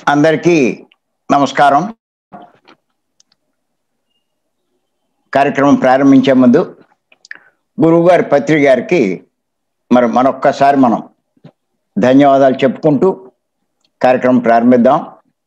అందరికీ నమస్కారం కార్యక్రమం ప్రారంభించే ముందు గురువుగారి పత్రిక గారికి మరి మరొక్కసారి మనం ధన్యవాదాలు చెప్పుకుంటూ కార్యక్రమం ప్రారంభిద్దాం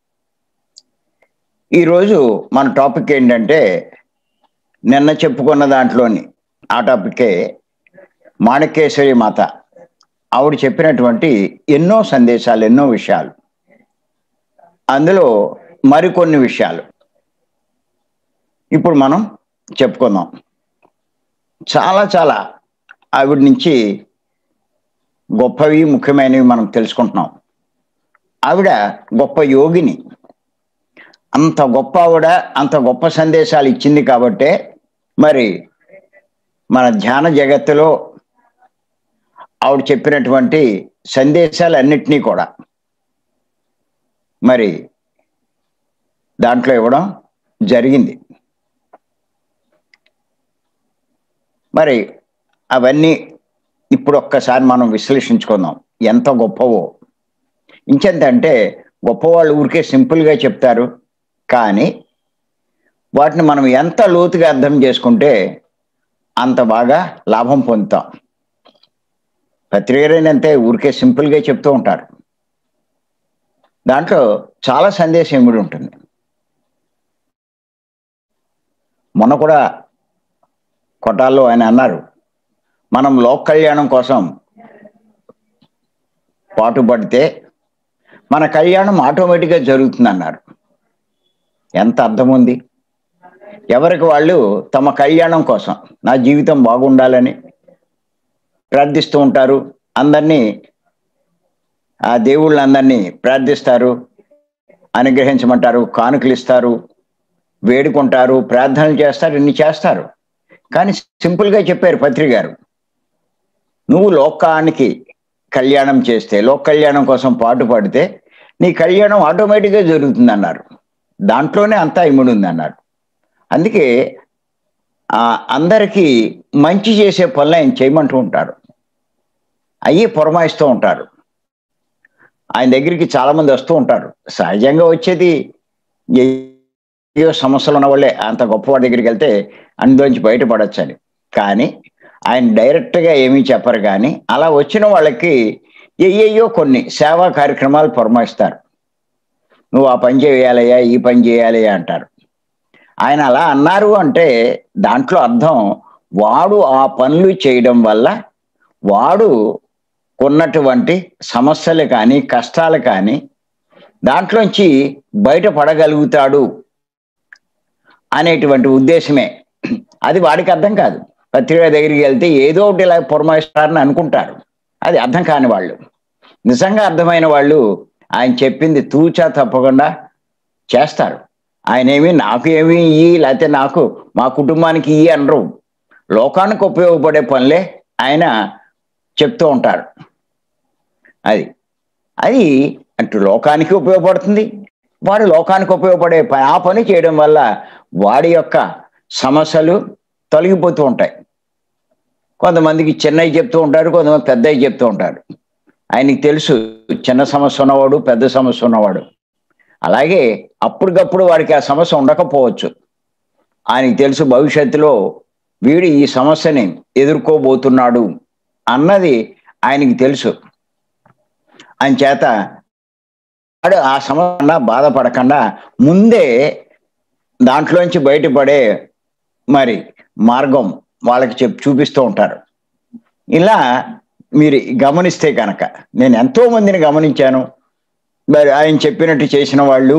ఈరోజు మన టాపిక్ ఏంటంటే నిన్న చెప్పుకున్న దాంట్లోని ఆ టాపికే మాణికేశ్వరి మాత ఆవిడ చెప్పినటువంటి ఎన్నో సందేశాలు ఎన్నో విషయాలు అందులో మరికొన్ని విషయాలు ఇప్పుడు మనం చెప్పుకుందాం చాలా చాలా ఆవిడ నుంచి గొప్పవి ముఖ్యమైనవి మనం తెలుసుకుంటున్నాం ఆవిడ గొప్ప యోగిని అంత గొప్ప ఆవిడ అంత గొప్ప సందేశాలు ఇచ్చింది కాబట్టే మరి మన ధ్యాన జగత్తులో ఆవిడ చెప్పినటువంటి సందేశాలన్నిటినీ కూడా మరి దాంట్లో ఇవ్వడం జరిగింది మరి అవన్నీ ఇప్పుడు ఒక్కసారి మనం విశ్లేషించుకుందాం ఎంత గొప్పవో ఇంకెంతంటే గొప్పవాళ్ళు ఊరికే సింపుల్గా చెప్తారు కానీ వాటిని మనం ఎంత లోతుగా అర్థం చేసుకుంటే అంత బాగా లాభం పొందుతాం పత్రికలంతే ఊరికే సింపుల్గా చెప్తూ ఉంటారు దాంట్లో చాలా సందేశం ఇమిడి ఉంటుంది మొన్న కూడా కొట్టాల్లో ఆయన అన్నారు మనం లోక్ కళ్యాణం కోసం పాటుపడితే మన కళ్యాణం ఆటోమేటిక్గా జరుగుతుంది అన్నారు ఎంత అర్థం ఉంది ఎవరికి వాళ్ళు తమ కళ్యాణం కోసం నా జీవితం బాగుండాలని ప్రార్థిస్తూ ఉంటారు అందరినీ ఆ దేవుళ్ళందరినీ ప్రార్థిస్తారు అనుగ్రహించమంటారు కానుకలు ఇస్తారు వేడుకుంటారు ప్రార్థనలు చేస్తారు ఇన్ని చేస్తారు కానీ సింపుల్గా చెప్పారు పత్రిక గారు నువ్వు లోకానికి కళ్యాణం చేస్తే లోక కళ్యాణం కోసం పాటు పడితే నీ కళ్యాణం ఆటోమేటిక్గా జరుగుతుంది అన్నారు దాంట్లోనే అంతా ఇముడు ఉంది అన్నారు అందుకే అందరికీ మంచి చేసే పనులు ఆయన చేయమంటూ ఉంటారు అయ్యి పురమాయిస్తూ ఉంటారు ఆయన దగ్గరికి చాలా మంది వస్తూ ఉంటారు సహజంగా వచ్చేది ఏయో సమస్యలు ఉన్న వాళ్ళే అంత గొప్పవాడి దగ్గరికి వెళ్తే అందులోంచి బయటపడచ్చు అని కానీ ఆయన డైరెక్ట్గా ఏమీ చెప్పరు కానీ అలా వచ్చిన వాళ్ళకి ఏయ్యో కొన్ని సేవా కార్యక్రమాలు పురమాయిస్తారు నువ్వు ఆ పని చేయాలయ్యా ఈ పని చేయాలయ్యా అంటారు ఆయన అలా అన్నారు అంటే దాంట్లో అర్థం వాడు ఆ పనులు చేయడం వల్ల వాడు ఉన్నటువంటి సమస్యలు కానీ కష్టాలు కానీ దాంట్లోంచి బయటపడగలుగుతాడు అనేటువంటి ఉద్దేశమే అది వాడికి అర్థం కాదు పత్రిక దగ్గరికి వెళ్తే ఏదో ఒకటి ఇలా పురమాయిస్తారని అనుకుంటారు అది అర్థం కాని వాళ్ళు నిజంగా అర్థమైన వాళ్ళు ఆయన చెప్పింది తూచా తప్పకుండా చేస్తారు ఆయన ఏమి నాకు ఏమి ఇయ్యి లేకపోతే నాకు మా కుటుంబానికి ఇయ్యి అనరు లోకానికి ఉపయోగపడే పనులే ఆయన చెప్తూ ఉంటారు అది అది అటు లోకానికి ఉపయోగపడుతుంది వాడు లోకానికి ఉపయోగపడే ఆ పని చేయడం వల్ల వాడి యొక్క సమస్యలు తొలగిపోతూ ఉంటాయి కొంతమందికి చిన్నవి చెప్తూ ఉంటారు కొంతమంది పెద్దవి చెప్తూ ఉంటారు ఆయనకి తెలుసు చిన్న సమస్య ఉన్నవాడు పెద్ద సమస్య ఉన్నవాడు అలాగే అప్పటికప్పుడు వాడికి ఆ సమస్య ఉండకపోవచ్చు ఆయనకి తెలుసు భవిష్యత్తులో వీడు ఈ సమస్యని ఎదుర్కోబోతున్నాడు అన్నది ఆయనకి తెలుసు ఆయన చేత వాడు ఆ సమస్య బాధపడకుండా ముందే దాంట్లోంచి బయటపడే మరి మార్గం వాళ్ళకి చెప్ చూపిస్తూ ఉంటారు ఇలా మీరు గమనిస్తే కనుక నేను ఎంతో మందిని గమనించాను మరి ఆయన చెప్పినట్టు చేసిన వాళ్ళు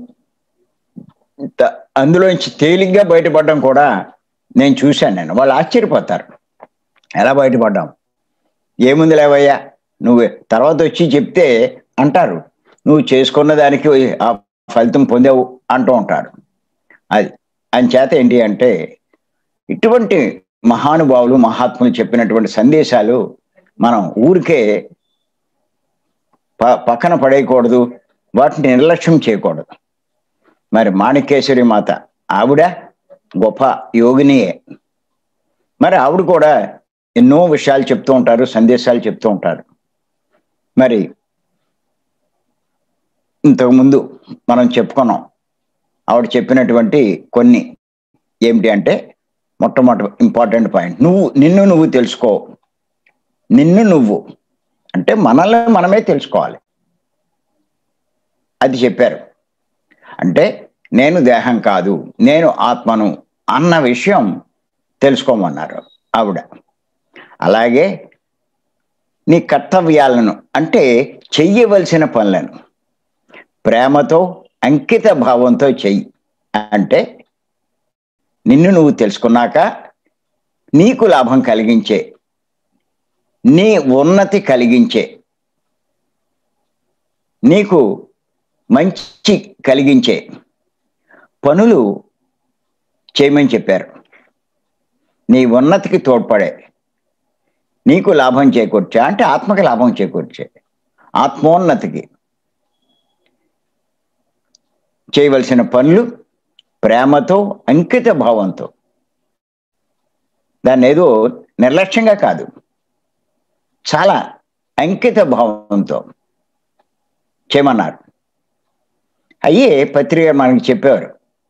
అందులోంచి తేలిగ్గా బయటపడడం కూడా నేను చూశాను నేను వాళ్ళు ఆశ్చర్యపోతారు ఎలా బయటపడ్డాం ఏముంది లేవయ్యా నువ్వు తర్వాత వచ్చి చెప్తే అంటారు నువ్వు చేసుకున్న దానికి ఆ ఫలితం పొందావు అంటూ ఉంటారు అది ఆయన చేత ఏంటి అంటే ఇటువంటి మహానుభావులు మహాత్ములు చెప్పినటువంటి సందేశాలు మనం ఊరికే ప పక్కన పడేయకూడదు వాటిని నిర్లక్ష్యం చేయకూడదు మరి మాణికేశ్వరి మాత ఆవిడ గొప్ప యోగినియే మరి ఆవిడ కూడా ఎన్నో విషయాలు చెప్తూ ఉంటారు సందేశాలు చెప్తూ ఉంటారు మరి ఇంతకుముందు మనం చెప్పుకున్నాం ఆవిడ చెప్పినటువంటి కొన్ని ఏమిటి అంటే మొట్టమొదటి ఇంపార్టెంట్ పాయింట్ నువ్వు నిన్ను నువ్వు తెలుసుకో నిన్ను నువ్వు అంటే మనల్ని మనమే తెలుసుకోవాలి అది చెప్పారు అంటే నేను దేహం కాదు నేను ఆత్మను అన్న విషయం తెలుసుకోమన్నారు ఆవిడ అలాగే నీ కర్తవ్యాలను అంటే చెయ్యవలసిన పనులను ప్రేమతో అంకిత భావంతో చెయ్యి అంటే నిన్ను నువ్వు తెలుసుకున్నాక నీకు లాభం కలిగించే నీ ఉన్నతి కలిగించే నీకు మంచి కలిగించే పనులు చేయమని చెప్పారు నీ ఉన్నతికి తోడ్పడే నీకు లాభం చేకూర్చే అంటే ఆత్మకి లాభం చేకూర్చే ఆత్మోన్నతికి చేయవలసిన పనులు ప్రేమతో అంకిత భావంతో దాన్ని ఏదో నిర్లక్ష్యంగా కాదు చాలా అంకిత భావంతో చేయమన్నారు అయ్యే పత్రిక మనకి చెప్పేవారు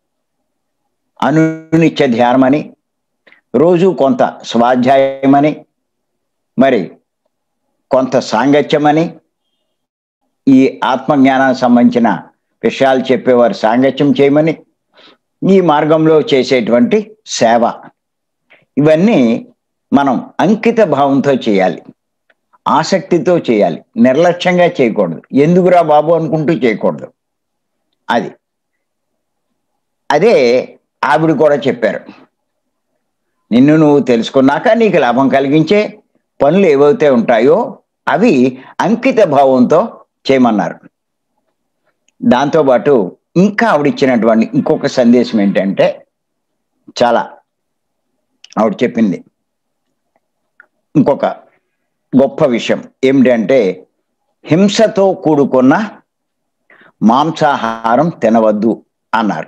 అనునిత్య ధ్యానమని రోజు కొంత స్వాధ్యాయమని మరి కొంత సాంగత్యమని ఈ ఆత్మజ్ఞానానికి సంబంధించిన విషయాలు చెప్పేవారు సాంగత్యం చేయమని ఈ మార్గంలో చేసేటువంటి సేవ ఇవన్నీ మనం అంకిత భావంతో చేయాలి ఆసక్తితో చేయాలి నిర్లక్ష్యంగా చేయకూడదు ఎందుకురా బాబు అనుకుంటూ చేయకూడదు అది అదే ఆవిడ కూడా చెప్పారు నిన్ను నువ్వు తెలుసుకున్నాక నీకు లాభం కలిగించే పనులు ఏవైతే ఉంటాయో అవి అంకిత భావంతో చేయమన్నారు దాంతోపాటు ఇంకా ఆవిడ ఇచ్చినటువంటి ఇంకొక సందేశం ఏంటంటే చాలా ఆవిడ చెప్పింది ఇంకొక గొప్ప విషయం ఏమిటంటే హింసతో కూడుకున్న మాంసాహారం తినవద్దు అన్నారు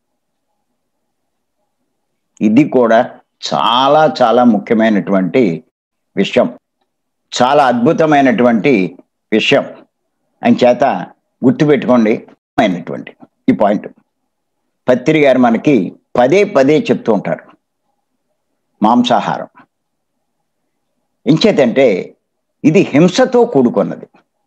ఇది కూడా చాలా చాలా ముఖ్యమైనటువంటి విషయం చాలా అద్భుతమైనటువంటి విషయం అని చేత గుర్తుపెట్టుకోండి అయినటువంటి ఈ పాయింట్ పత్రి గారు మనకి పదే పదే చెప్తూ ఉంటారు మాంసాహారం ఇంచేతంటే ఇది హింసతో కూడుకున్నది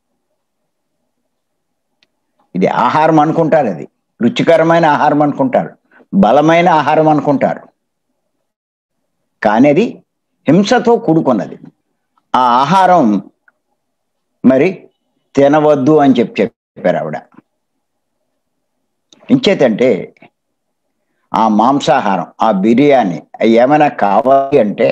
ఇది ఆహారం అనుకుంటారు అది రుచికరమైన ఆహారం అనుకుంటారు బలమైన ఆహారం అనుకుంటారు కానీ అది హింసతో కూడుకున్నది ఆ ఆహారం మరి తినవద్దు అని చెప్పి చెప్పారు ఆవిడ ఇంచేతంటే ఆ మాంసాహారం ఆ బిర్యానీ అవి ఏమైనా కావాలి అంటే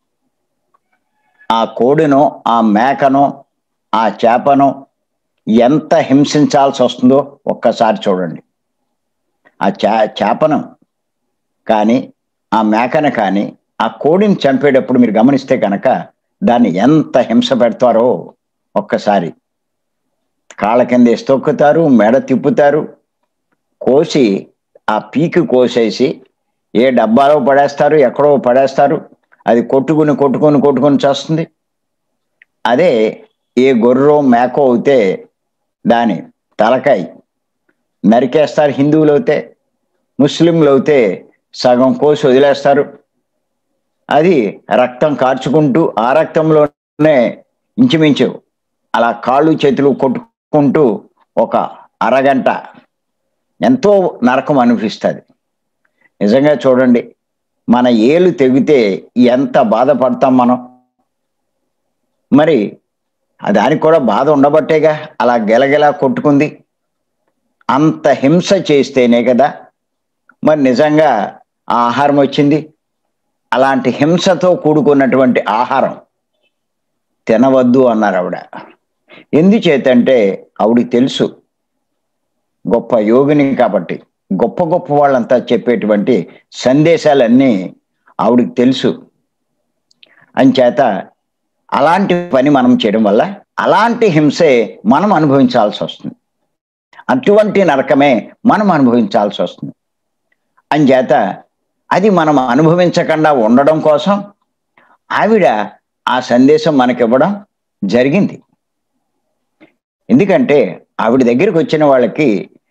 ఆ కోడినో ఆ మేకనో ఆ చేపనో ఎంత హింసించాల్సి వస్తుందో ఒక్కసారి చూడండి ఆ చే చేపను కానీ ఆ మేకను కానీ ఆ కోడిని చంపేటప్పుడు మీరు గమనిస్తే కనుక దాన్ని ఎంత హింస పెడతారో ఒక్కసారి కాళ్ళ కింద వేసి తొక్కుతారు మెడ తిప్పుతారు కోసి ఆ పీకి కోసేసి ఏ డబ్బాలో పడేస్తారు ఎక్కడో పడేస్తారు అది కొట్టుకుని కొట్టుకుని కొట్టుకుని చేస్తుంది అదే ఏ గొర్రెో మేకో అయితే దాని తలకాయ నరికేస్తారు హిందువులు అయితే ముస్లింలు అయితే సగం కోసి వదిలేస్తారు అది రక్తం కార్చుకుంటూ ఆ రక్తంలోనే ఇంచుమించు అలా కాళ్ళు చేతులు కొట్టుకుంటూ ఒక అరగంట ఎంతో నరకం అనిపిస్తుంది నిజంగా చూడండి మన ఏలు తెగితే ఎంత బాధపడతాం మనం మరి దానికి కూడా బాధ ఉండబట్టేగా అలా గెలగెలా కొట్టుకుంది అంత హింస చేస్తేనే కదా మరి నిజంగా ఆ ఆహారం వచ్చింది అలాంటి హింసతో కూడుకున్నటువంటి ఆహారం తినవద్దు అన్నారు ఆవిడ ఎందుచేతంటే ఆవిడికి తెలుసు గొప్ప యోగిని కాబట్టి గొప్ప గొప్ప వాళ్ళంతా చెప్పేటువంటి సందేశాలన్నీ ఆవిడికి తెలుసు అంచేత అలాంటి పని మనం చేయడం వల్ల అలాంటి హింసే మనం అనుభవించాల్సి వస్తుంది అటువంటి నరకమే మనం అనుభవించాల్సి వస్తుంది అంచేత అది మనం అనుభవించకుండా ఉండడం కోసం ఆవిడ ఆ సందేశం మనకివ్వడం జరిగింది ఎందుకంటే ఆవిడ దగ్గరికి వచ్చిన వాళ్ళకి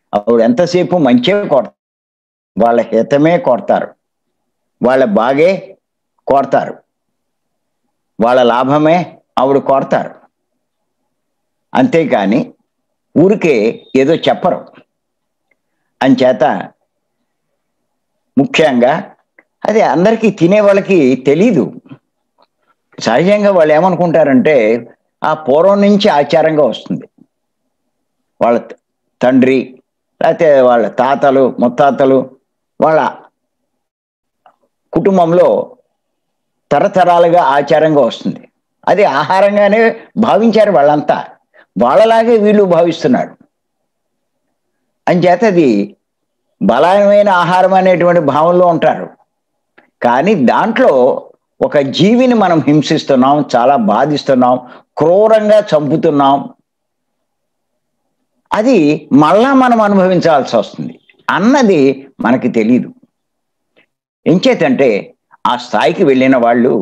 ఆవిడ ఎంతసేపు మంచే కొడతారు వాళ్ళ హితమే కొడతారు వాళ్ళ బాగే కోరతారు వాళ్ళ లాభమే ఆవిడ కోరతారు అంతేకాని ఊరికే ఏదో చెప్పరు అంచేత ముఖ్యంగా అది అందరికీ తినే వాళ్ళకి తెలీదు సహజంగా వాళ్ళు ఏమనుకుంటారంటే ఆ పూర్వం నుంచి ఆచారంగా వస్తుంది వాళ్ళ తండ్రి లేకపోతే వాళ్ళ తాతలు ముత్తాతలు వాళ్ళ కుటుంబంలో తరతరాలుగా ఆచారంగా వస్తుంది అది ఆహారంగానే భావించారు వాళ్ళంతా వాళ్ళలాగే వీళ్ళు భావిస్తున్నారు అంచేత అది బలమైన ఆహారం అనేటువంటి భావంలో ఉంటారు కానీ దాంట్లో ఒక జీవిని మనం హింసిస్తున్నాం చాలా బాధిస్తున్నాం క్రూరంగా చంపుతున్నాం అది మళ్ళా మనం అనుభవించాల్సి వస్తుంది అన్నది మనకి తెలీదు ఎంచేతంటే ఆ స్థాయికి వెళ్ళిన వాళ్ళు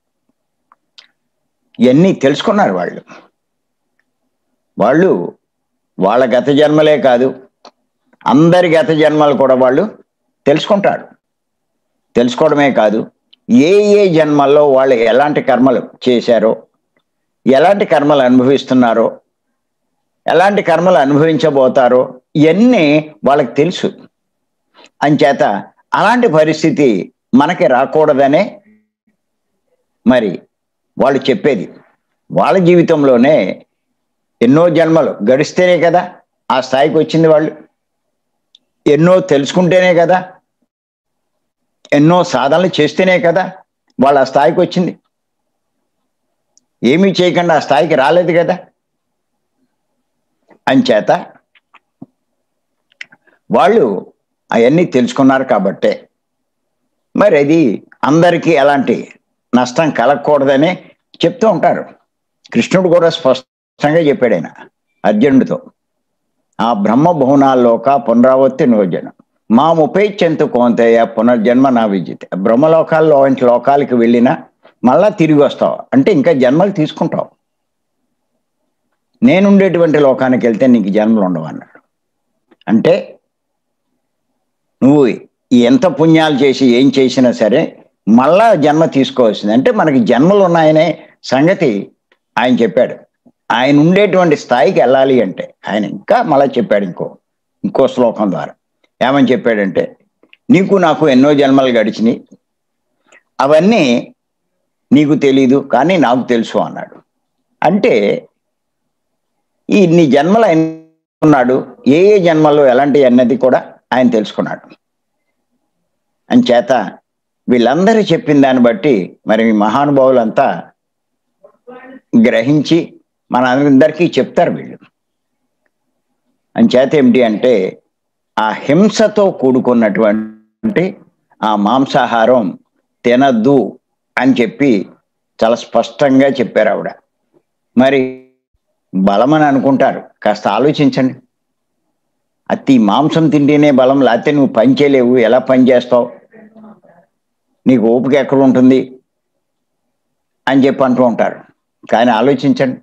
ఎన్ని తెలుసుకున్నారు వాళ్ళు వాళ్ళు వాళ్ళ గత జన్మలే కాదు అందరి గత జన్మలు కూడా వాళ్ళు తెలుసుకుంటారు తెలుసుకోవడమే కాదు ఏ ఏ జన్మల్లో వాళ్ళు ఎలాంటి కర్మలు చేశారో ఎలాంటి కర్మలు అనుభవిస్తున్నారో ఎలాంటి కర్మలు అనుభవించబోతారో ఇవన్నీ వాళ్ళకి తెలుసు అంచేత అలాంటి పరిస్థితి మనకి రాకూడదనే మరి వాళ్ళు చెప్పేది వాళ్ళ జీవితంలోనే ఎన్నో జన్మలు గడిస్తేనే కదా ఆ స్థాయికి వచ్చింది వాళ్ళు ఎన్నో తెలుసుకుంటేనే కదా ఎన్నో సాధనలు చేస్తేనే కదా వాళ్ళు ఆ స్థాయికి వచ్చింది ఏమీ చేయకుండా ఆ స్థాయికి రాలేదు కదా అంచేత వాళ్ళు అవన్నీ తెలుసుకున్నారు కాబట్టే మరి అది అందరికీ ఎలాంటి నష్టం కలగకూడదని చెప్తూ ఉంటారు కృష్ణుడు కూడా స్పష్టంగా చెప్పాడు ఆయన అర్జునుడితో ఆ బ్రహ్మ భువనాల్లోక పునరావృత్తి నోజనం మా ముపేచ్యంతు కోంతయ్య పునర్జన్మ నా విద్యత బ్రహ్మలోకాల్లో వంటి లోకాలకి వెళ్ళినా మళ్ళా తిరిగి వస్తావు అంటే ఇంకా జన్మలు తీసుకుంటావు నేనుండేటువంటి లోకానికి వెళ్తే నీకు జన్మలు ఉండవు అన్నాడు అంటే నువ్వు ఎంత పుణ్యాలు చేసి ఏం చేసినా సరే మళ్ళా జన్మ తీసుకోవాల్సింది అంటే మనకి జన్మలు ఉన్నాయనే సంగతి ఆయన చెప్పాడు ఆయన ఉండేటువంటి స్థాయికి వెళ్ళాలి అంటే ఆయన ఇంకా మళ్ళా చెప్పాడు ఇంకో ఇంకో శ్లోకం ద్వారా ఏమని చెప్పాడంటే నీకు నాకు ఎన్నో జన్మలు గడిచినాయి అవన్నీ నీకు తెలీదు కానీ నాకు తెలుసు అన్నాడు అంటే ఈ ఇన్ని జన్మలు ఆయన ఉన్నాడు ఏ ఏ జన్మల్లో ఎలాంటి అన్నది కూడా ఆయన తెలుసుకున్నాడు అంచేత వీళ్ళందరూ చెప్పిన దాన్ని బట్టి మరి ఈ మహానుభావులంతా గ్రహించి మన అందరికీ చెప్తారు వీళ్ళు అంచేత ఏమిటి అంటే ఆ హింసతో కూడుకున్నటువంటి ఆ మాంసాహారం తినద్దు అని చెప్పి చాలా స్పష్టంగా చెప్పారు ఆవిడ మరి బలమని అనుకుంటారు కాస్త ఆలోచించండి అతి మాంసం తింటేనే బలం లేకపోతే నువ్వు పని చేయలేవు ఎలా పని చేస్తావు నీకు ఓపిక ఎక్కడ ఉంటుంది అని చెప్పి అంటూ ఉంటారు కానీ ఆలోచించండి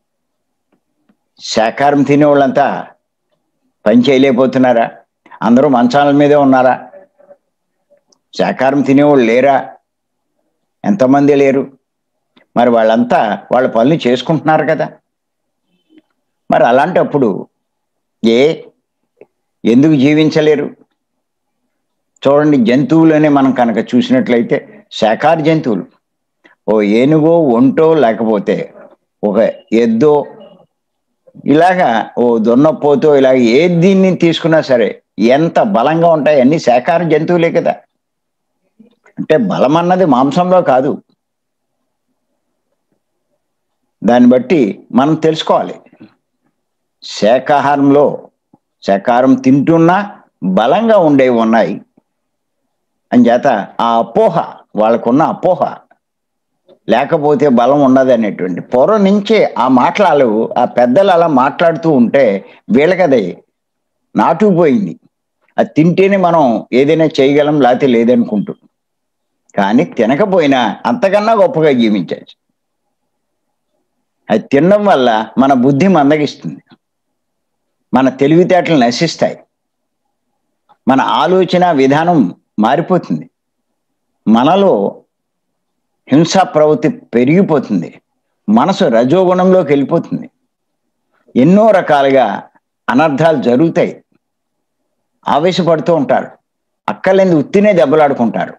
శాకాహారం తినేవాళ్ళంతా పని చేయలేకపోతున్నారా అందరూ మంచాల మీదే ఉన్నారా శాకాహారం తినేవాళ్ళు లేరా ఎంతమంది లేరు మరి వాళ్ళంతా వాళ్ళ పనులు చేసుకుంటున్నారు కదా మరి అలాంటప్పుడు ఏ ఎందుకు జీవించలేరు చూడండి జంతువులనే మనం కనుక చూసినట్లయితే శాకాహార జంతువులు ఓ ఏనుగో ఒంటో లేకపోతే ఒక ఎద్దో ఇలాగా ఓ దున్నపోతో ఇలాగ ఏ దీన్ని తీసుకున్నా సరే ఎంత బలంగా ఉంటాయి అన్ని శాకాహార జంతువులే కదా అంటే బలం అన్నది మాంసంలో కాదు దాన్ని బట్టి మనం తెలుసుకోవాలి శాకాహారంలో శాకాహారం తింటున్నా బలంగా ఉండేవి ఉన్నాయి అని చేత ఆ అపోహ వాళ్ళకున్న అపోహ లేకపోతే బలం ఉండదు అనేటువంటి పూర్వం నుంచే ఆ మాటలు ఆ పెద్దలు అలా మాట్లాడుతూ ఉంటే వీళ్ళకది నాటుకుపోయింది అది తింటేనే మనం ఏదైనా చేయగలం లేకపోతే లేదనుకుంటూ కానీ తినకపోయినా అంతకన్నా గొప్పగా జీవించవచ్చు అది తినడం వల్ల మన బుద్ధి మందగిస్తుంది మన తెలివితేటలు నశిస్తాయి మన ఆలోచన విధానం మారిపోతుంది మనలో హింసా ప్రవృత్తి పెరిగిపోతుంది మనసు రజోగుణంలోకి వెళ్ళిపోతుంది ఎన్నో రకాలుగా అనర్థాలు జరుగుతాయి ఆవేశపడుతూ ఉంటారు అక్కలేంది ఉత్తినే దెబ్బలాడుకుంటారు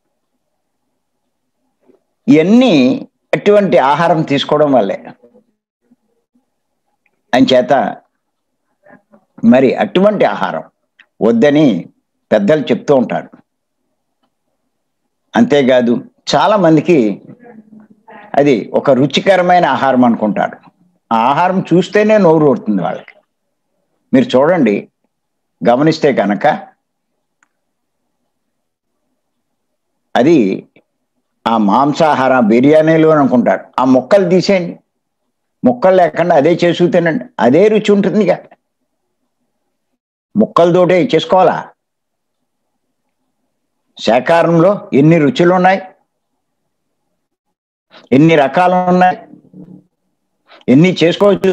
ఇవన్నీ అటువంటి ఆహారం తీసుకోవడం వల్లే అంచేత మరి అటువంటి ఆహారం వద్దని పెద్దలు చెప్తూ ఉంటారు అంతేకాదు చాలా మందికి అది ఒక రుచికరమైన ఆహారం అనుకుంటారు ఆ ఆహారం చూస్తేనే నోరు ఊరుతుంది వాళ్ళకి మీరు చూడండి గమనిస్తే కనుక అది ఆ మాంసాహార బిర్యానీలు అని అనుకుంటారు ఆ ముక్కలు తీసేయండి ముక్కలు లేకుండా అదే చేసు తినండి అదే రుచి ఉంటుంది ఇక ముక్కలతోటే చేసుకోవాలా శాకాహారంలో ఎన్ని రుచులు ఉన్నాయి ఎన్ని రకాలు ఉన్నాయి ఎన్ని చేసుకోవచ్చు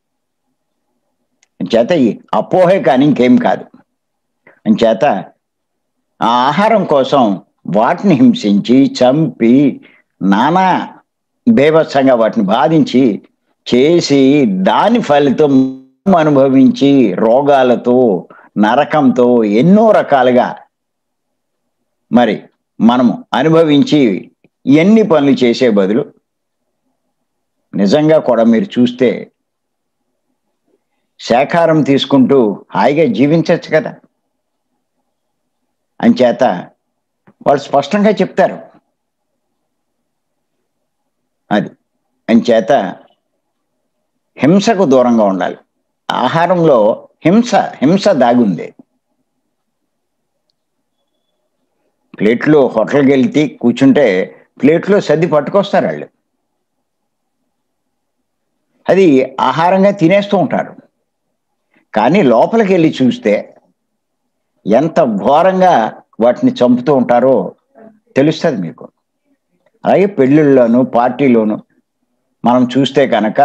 చేత ఈ అపోహే కానీ ఇంకేం కాదు చేత ఆ ఆహారం కోసం వాటిని హింసించి చంపి నానా బేభత్సంగా వాటిని బాధించి చేసి దాని ఫలితం అనుభవించి రోగాలతో నరకంతో ఎన్నో రకాలుగా మరి మనము అనుభవించి ఎన్ని పనులు చేసే బదులు నిజంగా కూడా మీరు చూస్తే శాకారం తీసుకుంటూ హాయిగా జీవించవచ్చు కదా అంచేత వాళ్ళు స్పష్టంగా చెప్తారు అది అంచేత హింసకు దూరంగా ఉండాలి ఆహారంలో హింస హింస దాగుంది ప్లేట్లో హోటల్కి వెళ్తే కూర్చుంటే ప్లేట్లో సర్ది పట్టుకొస్తారు వాళ్ళు అది ఆహారంగా తినేస్తూ ఉంటారు కానీ లోపలికి వెళ్ళి చూస్తే ఎంత ఘోరంగా వాటిని చంపుతూ ఉంటారో తెలుస్తుంది మీకు అలాగే పెళ్ళిళ్ళలోను పార్టీలోను మనం చూస్తే కనుక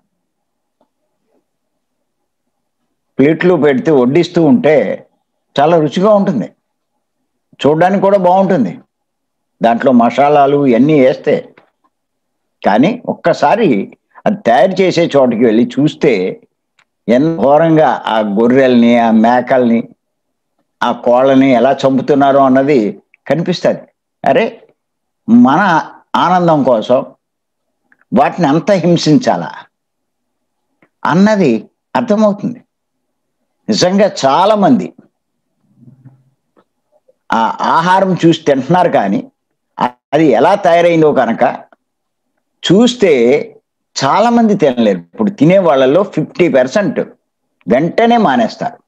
ప్లేట్లు పెడితే వడ్డిస్తూ ఉంటే చాలా రుచిగా ఉంటుంది చూడడానికి కూడా బాగుంటుంది దాంట్లో మసాలాలు ఇవన్నీ వేస్తే కానీ ఒక్కసారి అది తయారు చేసే చోటుకి వెళ్ళి చూస్తే ఎంత ఘోరంగా ఆ గొర్రెల్ని ఆ మేకల్ని ఆ కోళ్ళని ఎలా చంపుతున్నారో అన్నది కనిపిస్తుంది అరే మన ఆనందం కోసం వాటిని అంత హింసించాలా అన్నది అర్థమవుతుంది నిజంగా చాలా మంది ఆ ఆహారం చూసి తింటున్నారు కానీ అది ఎలా తయారైందో కనుక చూస్తే చాలా మంది తినలేరు ఇప్పుడు తినే వాళ్ళలో ఫిఫ్టీ పర్సెంట్ వెంటనే మానేస్తారు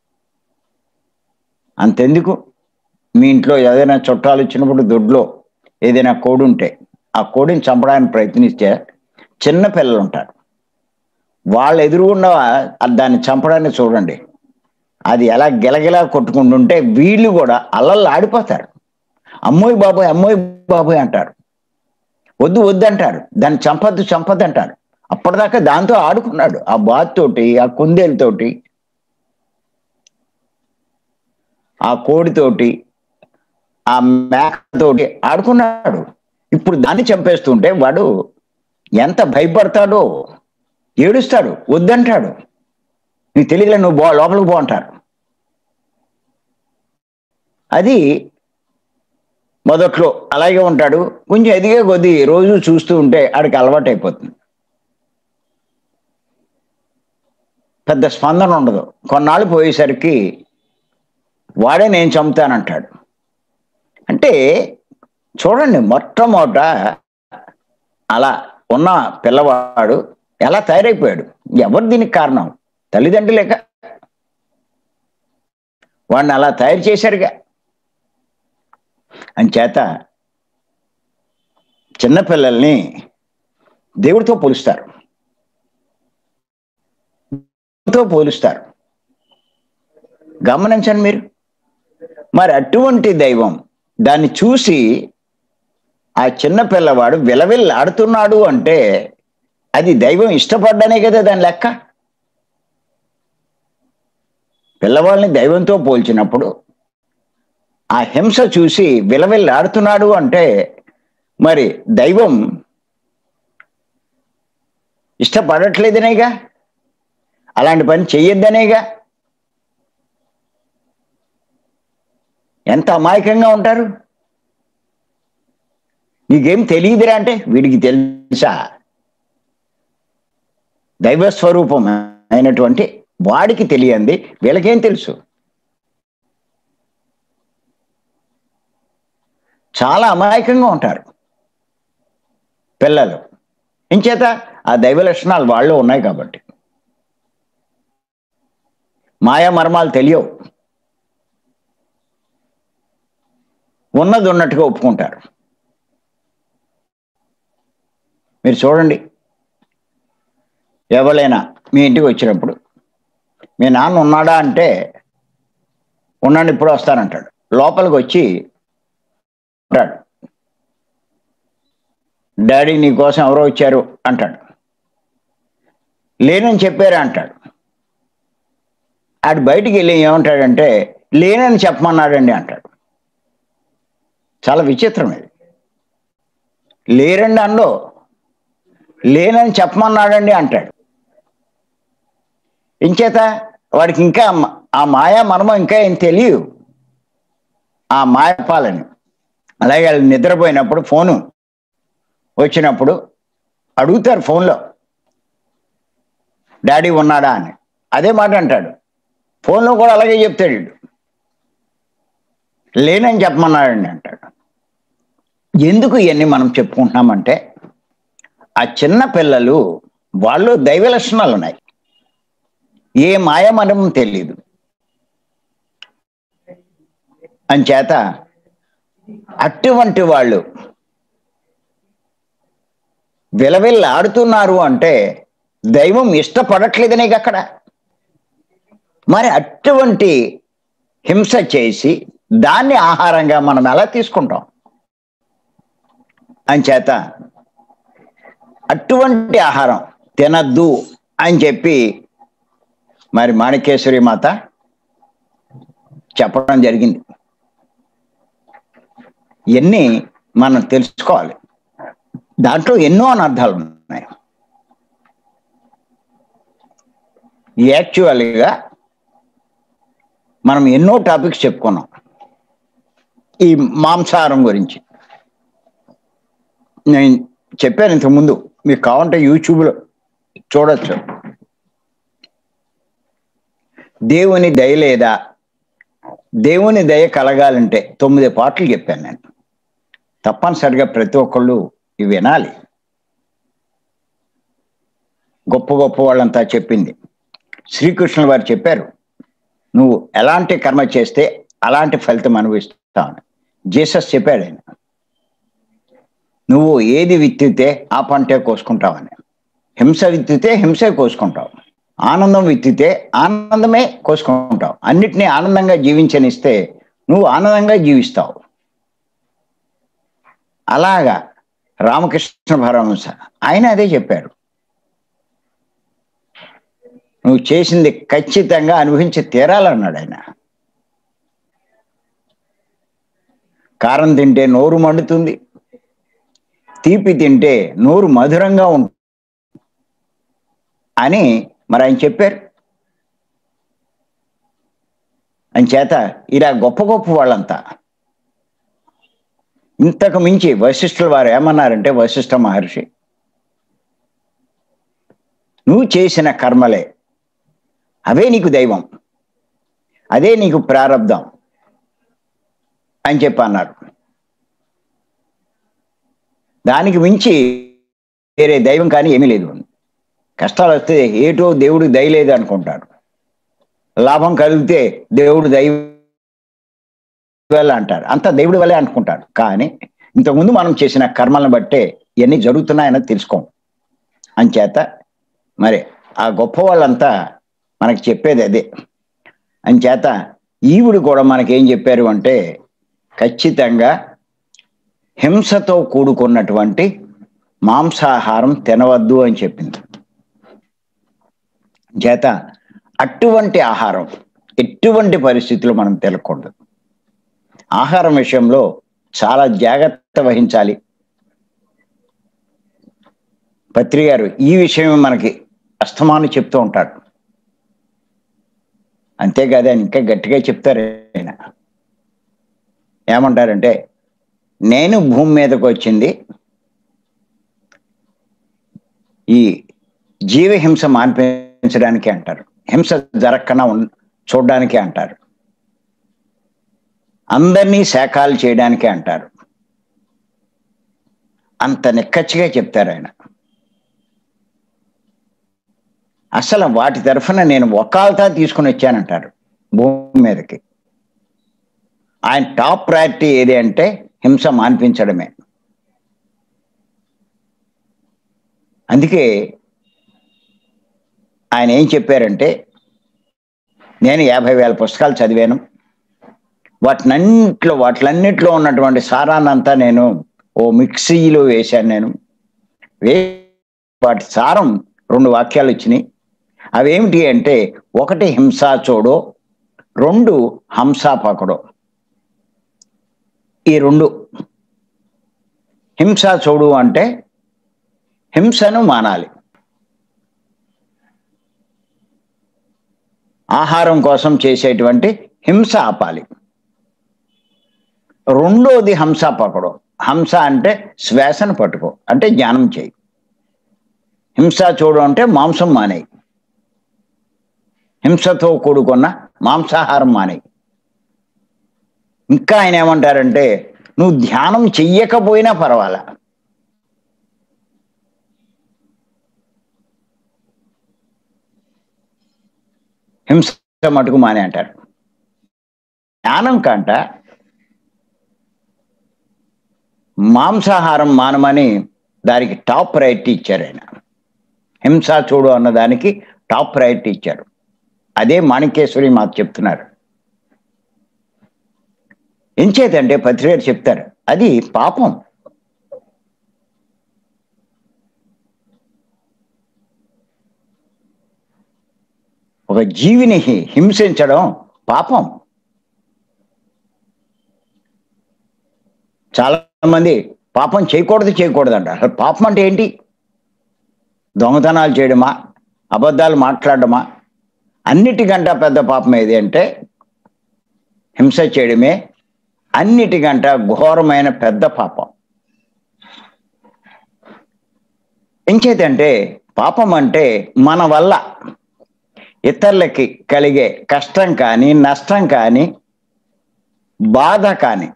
అంతెందుకు మీ ఇంట్లో ఏదైనా చుట్టాలు వచ్చినప్పుడు దొడ్లో ఏదైనా కోడి ఉంటే ఆ కోడిని చంపడానికి ప్రయత్నిస్తే చిన్న పిల్లలు ఉంటారు వాళ్ళు ఎదురుగుండా దాన్ని చంపడానికి చూడండి అది ఎలా గిలగిలా కొట్టుకుంటుంటే వీళ్ళు కూడా అల్లల్లో ఆడిపోతారు అమ్మోయ్ బాబోయ్ అమ్మోయ్ బాబోయ్ అంటారు వద్దు వద్దు అంటారు దాన్ని చంపద్దు చంపద్దు అంటారు అప్పటిదాకా దాంతో ఆడుకున్నాడు ఆ బాత్తోటి ఆ కుందేలతోటి ఆ కోడితోటి ఆ మేకతోటి ఆడుకున్నాడు ఇప్పుడు దాన్ని చంపేస్తుంటే వాడు ఎంత భయపడతాడో ఏడుస్తాడు వద్దంటాడు నీకు తెలియలే నువ్వు బో లోపలికి పో అంటారు అది మొదట్లో అలాగే ఉంటాడు కొంచెం ఎదిగే కొద్దీ రోజు చూస్తూ ఉంటే ఆడికి అలవాటు అయిపోతుంది పెద్ద స్పందన ఉండదు కొన్నాళ్ళు పోయేసరికి వాడే నేను చంపుతానంటాడు అంటే చూడండి మొట్టమొదట అలా ఉన్న పిల్లవాడు ఎలా తయారైపోయాడు ఎవరు దీనికి కారణం తల్లిదండ్రులేక వాడిని అలా తయారు చేశారుగా అంచేత చిన్నపిల్లల్ని దేవుడితో పోలుస్తారు తో పోలుస్తారు గమనించండి మీరు మరి అటువంటి దైవం దాన్ని చూసి ఆ చిన్న పిల్లవాడు విలవిల్లు ఆడుతున్నాడు అంటే అది దైవం ఇష్టపడ్డానే కదా దాని లెక్క పిల్లవాళ్ళని దైవంతో పోల్చినప్పుడు ఆ హింస చూసి విలవిల్లాడుతున్నాడు అంటే మరి దైవం ఇష్టపడట్లేదనేగా అలాంటి పని చెయ్యొద్దనేగా ఎంత అమాయకంగా ఉంటారు నీకేం తెలియదురా అంటే వీడికి తెలుసా దైవస్వరూపం అయినటువంటి వాడికి తెలియంది వీళ్ళకేం తెలుసు చాలా అమాయకంగా ఉంటారు పిల్లలు ఇంచేత ఆ దైవ లక్షణాలు వాళ్ళు ఉన్నాయి కాబట్టి మాయా మర్మాలు తెలియవు ఉన్నది ఉన్నట్టుగా ఒప్పుకుంటారు మీరు చూడండి ఎవరైనా మీ ఇంటికి వచ్చినప్పుడు మీ నాన్న ఉన్నాడా అంటే ఉన్నాడు ఇప్పుడు వస్తానంటాడు లోపలికి వచ్చి అంటాడు డాడీ నీ కోసం ఎవరో వచ్చారు అంటాడు లేనని చెప్పారా అంటాడు ఆడు బయటికి వెళ్ళి ఏమంటాడంటే లేనని చెప్పమన్నాడండి అంటాడు చాలా విచిత్రం ఇది లేరండి అండో లేనని చెప్పమన్నాడండి అంటాడు ఇంచేత వాడికి ఇంకా మ- ఆ మాయా మర్మం ఇంకా ఏం తెలియదు ఆ మాయపాలని అలాగే వాళ్ళు నిద్రపోయినప్పుడు ఫోను వచ్చినప్పుడు అడుగుతారు ఫోన్లో డాడీ ఉన్నాడా అని అదే మాట అంటాడు ఫోన్లో కూడా అలాగే చెప్తాడు వీడు. లేనని చెప్పమన్నాడండి అంటాడు ఎందుకు ఇవన్నీ మనం చెప్పుకుంటున్నామంటే ఆ చిన్న పిల్లలు వాళ్ళు దైవ లక్షణాలు ఉన్నాయి ఏ మాయమనం తెలియదు అంచేత అటువంటి వాళ్ళు విలవిల్లాడుతున్నారు అంటే దైవం ఇష్టపడట్లేదనే అక్కడ మరి అటువంటి హింస చేసి దాన్ని ఆహారంగా మనం ఎలా తీసుకుంటాం అంచేత అటువంటి ఆహారం తినద్దు అని చెప్పి మరి మాణికేశ్వరి మాత చెప్పడం జరిగింది ఇవన్నీ మనం తెలుసుకోవాలి దాంట్లో ఎన్నో అనర్థాలు ఉన్నాయి యాక్చువల్గా మనం ఎన్నో టాపిక్స్ చెప్పుకున్నాం ఈ మాంసాహారం గురించి నేను చెప్పాను ఇంతకుముందు మీకు కావాలంటే యూట్యూబ్లో చూడొచ్చు దేవుని దయ లేదా దేవుని దయ కలగాలంటే తొమ్మిది పాటలు చెప్పాను నేను తప్పనిసరిగా ప్రతి ఒక్కళ్ళు ఇవి వినాలి గొప్ప గొప్ప వాళ్ళంతా చెప్పింది శ్రీకృష్ణుల వారు చెప్పారు నువ్వు ఎలాంటి కర్మ చేస్తే అలాంటి ఫలితం అనుభవిస్తావు జీసస్ చెప్పాడు ఆయన నువ్వు ఏది విత్తితే ఆ పంటే కోసుకుంటావని హింస విత్తితే హింసే కోసుకుంటావు ఆనందం విత్తితే ఆనందమే కోసుకుంటావు అన్నిటినీ ఆనందంగా జీవించనిస్తే నువ్వు ఆనందంగా జీవిస్తావు అలాగా రామకృష్ణ పరమహంస ఆయన అదే చెప్పారు నువ్వు చేసింది ఖచ్చితంగా అనుభవించి తీరాలన్నాడు ఆయన కారం తింటే నోరు మండుతుంది తీపి తింటే నోరు మధురంగా ఉంటుంది అని మరి ఆయన చెప్పారు అని చేత ఇలా గొప్ప గొప్ప వాళ్ళంతా ఇంతకు మించి వశిష్ఠుల వారు ఏమన్నారంటే వశిష్ఠ మహర్షి నువ్వు చేసిన కర్మలే అవే నీకు దైవం అదే నీకు ప్రారంధం అని చెప్పి అన్నారు దానికి మించి వేరే దైవం కానీ ఏమీ లేదు కష్టాలు వస్తే ఏటో దేవుడు దయ లేదు అనుకుంటారు లాభం కలిగితే దేవుడు దయ వల్ల అంటారు అంత దేవుడి వల్లే అనుకుంటారు కానీ ఇంతకుముందు మనం చేసిన కర్మలను బట్టే ఇవన్నీ జరుగుతున్నాయని తెలుసుకోం అంచేత మరి ఆ గొప్ప వాళ్ళంతా మనకి చెప్పేది అదే అంచేత ఈవిడు కూడా మనకేం చెప్పారు అంటే ఖచ్చితంగా హింసతో కూడుకున్నటువంటి మాంసాహారం తినవద్దు అని చెప్పింది చేత అటువంటి ఆహారం ఎటువంటి పరిస్థితుల్లో మనం తినకూడదు ఆహారం విషయంలో చాలా జాగ్రత్త వహించాలి పత్రి గారు ఈ విషయం మనకి అస్తమాను చెప్తూ ఉంటాడు అంతేకాదు ఆయన ఇంకా గట్టిగా చెప్తారు ఆయన ఏమంటారంటే నేను భూమి మీదకి వచ్చింది ఈ జీవహింస మాన్పించడానికి అంటారు హింస జరగకుండా ఉన్ చూడడానికి అంటారు అందరినీ శాఖాలు చేయడానికి అంటారు అంత నిక్కచ్చిగా చెప్తారు ఆయన అసలు వాటి తరఫున నేను ఒకాలతా తీసుకుని వచ్చానంటారు భూమి మీదకి ఆయన టాప్ ప్రయారిటీ ఏది అంటే హింస మాన్పించడమే అందుకే ఆయన ఏం చెప్పారంటే నేను యాభై వేల పుస్తకాలు చదివాను వాటినన్నింటిలో వాటిలన్నింటిలో ఉన్నటువంటి సారాన్నంతా నేను ఓ మిక్సీలో వేశాను నేను వే వాటి సారం రెండు వాక్యాలు వచ్చినాయి అవేమిటి అంటే ఒకటి హింసా చోడో రెండు హంసా పకడో ఈ రెండు హింసా చోడు అంటే హింసను మానాలి ఆహారం కోసం చేసేటువంటి హింస ఆపాలి రెండోది హంస పకడో హంస అంటే శ్వాసను పట్టుకో అంటే జ్ఞానం చేయి హింస చూడు అంటే మాంసం మానేయి హింసతో కూడుకున్న మాంసాహారం మానేయి ఇంకా ఆయన ఏమంటారంటే నువ్వు ధ్యానం చెయ్యకపోయినా పర్వాలా హింస మటుకు మానే అంటారు జ్ఞానం కంట మాంసాహారం మానమని దానికి టాప్ ప్రయారిటీ ఇచ్చారు ఆయన హింస చూడు అన్న దానికి టాప్ ప్రయారిటీ ఇచ్చారు అదే మాణికేశ్వరి మాకు చెప్తున్నారు ఎంచేతంటే పత్రికారు చెప్తారు అది పాపం ఒక జీవిని హింసించడం పాపం చాలా మంది పాపం చేయకూడదు చేయకూడదు అంట అసలు పాపం అంటే ఏంటి దొంగతనాలు చేయడమా అబద్ధాలు మాట్లాడడమా అన్నిటికంట పెద్ద పాపం ఏది అంటే హింస చేయడమే అన్నిటికంట ఘోరమైన పెద్ద పాపం ఎంచేతంటే పాపం అంటే మన వల్ల ఇతరులకి కలిగే కష్టం కానీ నష్టం కానీ బాధ కానీ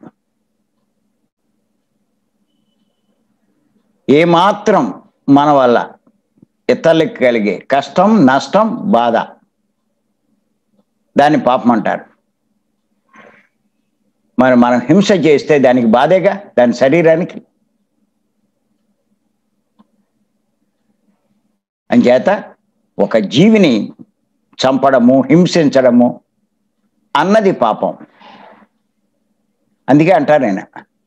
ఏమాత్రం మన వల్ల ఇతరులకి కలిగే కష్టం నష్టం బాధ దాన్ని పాపం అంటారు మరి మనం హింస చేస్తే దానికి బాధేగా దాని శరీరానికి అంచేత ఒక జీవిని చంపడము హింసించడము అన్నది పాపం అందుకే అంటారు ఆయన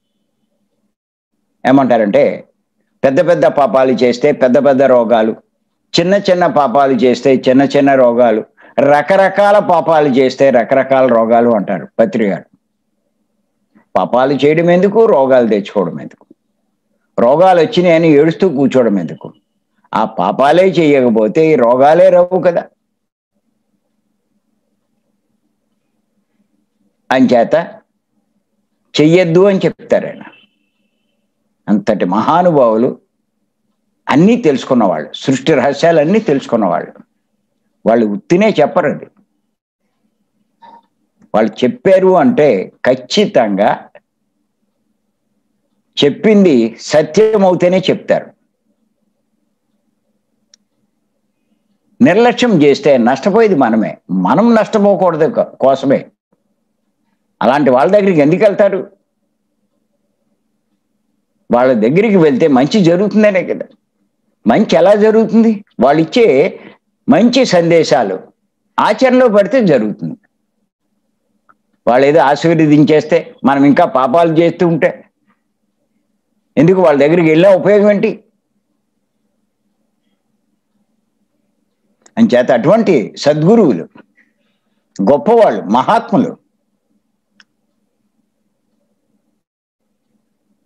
ఏమంటారంటే పెద్ద పెద్ద పాపాలు చేస్తే పెద్ద పెద్ద రోగాలు చిన్న చిన్న పాపాలు చేస్తే చిన్న చిన్న రోగాలు రకరకాల పాపాలు చేస్తే రకరకాల రోగాలు అంటారు పత్రికారు పాపాలు చేయడం ఎందుకు రోగాలు తెచ్చుకోవడం ఎందుకు రోగాలు వచ్చినాయని ఏడుస్తూ కూర్చోవడం ఎందుకు ఆ పాపాలే చేయకపోతే ఈ రోగాలే రావు కదా అంచేత చెయ్యొద్దు అని చెప్తారు ఆయన అంతటి మహానుభావులు అన్నీ తెలుసుకున్నవాళ్ళు సృష్టి రహస్యాలన్నీ తెలుసుకున్నవాళ్ళు వాళ్ళు ఉత్తినే చెప్పరు అది వాళ్ళు చెప్పారు అంటే ఖచ్చితంగా చెప్పింది సత్యం అవుతేనే చెప్తారు నిర్లక్ష్యం చేస్తే నష్టపోయేది మనమే మనం నష్టపోకూడదు కోసమే అలాంటి వాళ్ళ దగ్గరికి ఎందుకు వెళ్తారు వాళ్ళ దగ్గరికి వెళ్తే మంచి జరుగుతుందనే కదా మంచి ఎలా జరుగుతుంది వాళ్ళు ఇచ్చే మంచి సందేశాలు ఆచరణలో పడితే జరుగుతుంది వాళ్ళు ఏదో ఆశీర్వదించేస్తే మనం ఇంకా పాపాలు చేస్తూ ఉంటే ఎందుకు వాళ్ళ దగ్గరికి వెళ్ళే ఉపయోగం ఏంటి అంచేత అటువంటి సద్గురువులు గొప్పవాళ్ళు మహాత్ములు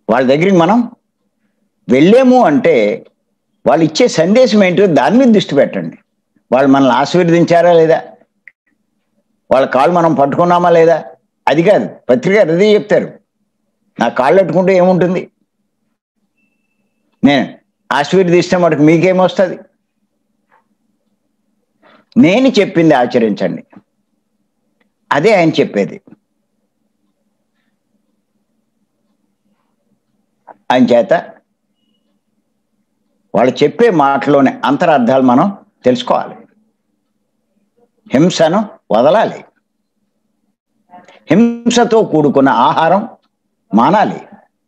వాళ్ళ దగ్గరికి మనం వెళ్ళాము అంటే వాళ్ళు ఇచ్చే సందేశం ఏంటో దాని మీద దృష్టి పెట్టండి వాళ్ళు మనల్ని ఆశీర్వదించారా లేదా వాళ్ళ కాళ్ళు మనం పట్టుకున్నామా లేదా అది కాదు పత్రిక అదే చెప్తారు నా కాళ్ళు పట్టుకుంటే ఏముంటుంది నేను ఆశీర్వదిస్తే మటుకు మీకేమొస్తుంది నేను చెప్పింది ఆచరించండి అదే ఆయన చెప్పేది ఆయన చేత వాళ్ళు చెప్పే మాటలోని అంతరార్థాలు మనం తెలుసుకోవాలి హింసను వదలాలి హింసతో కూడుకున్న ఆహారం మానాలి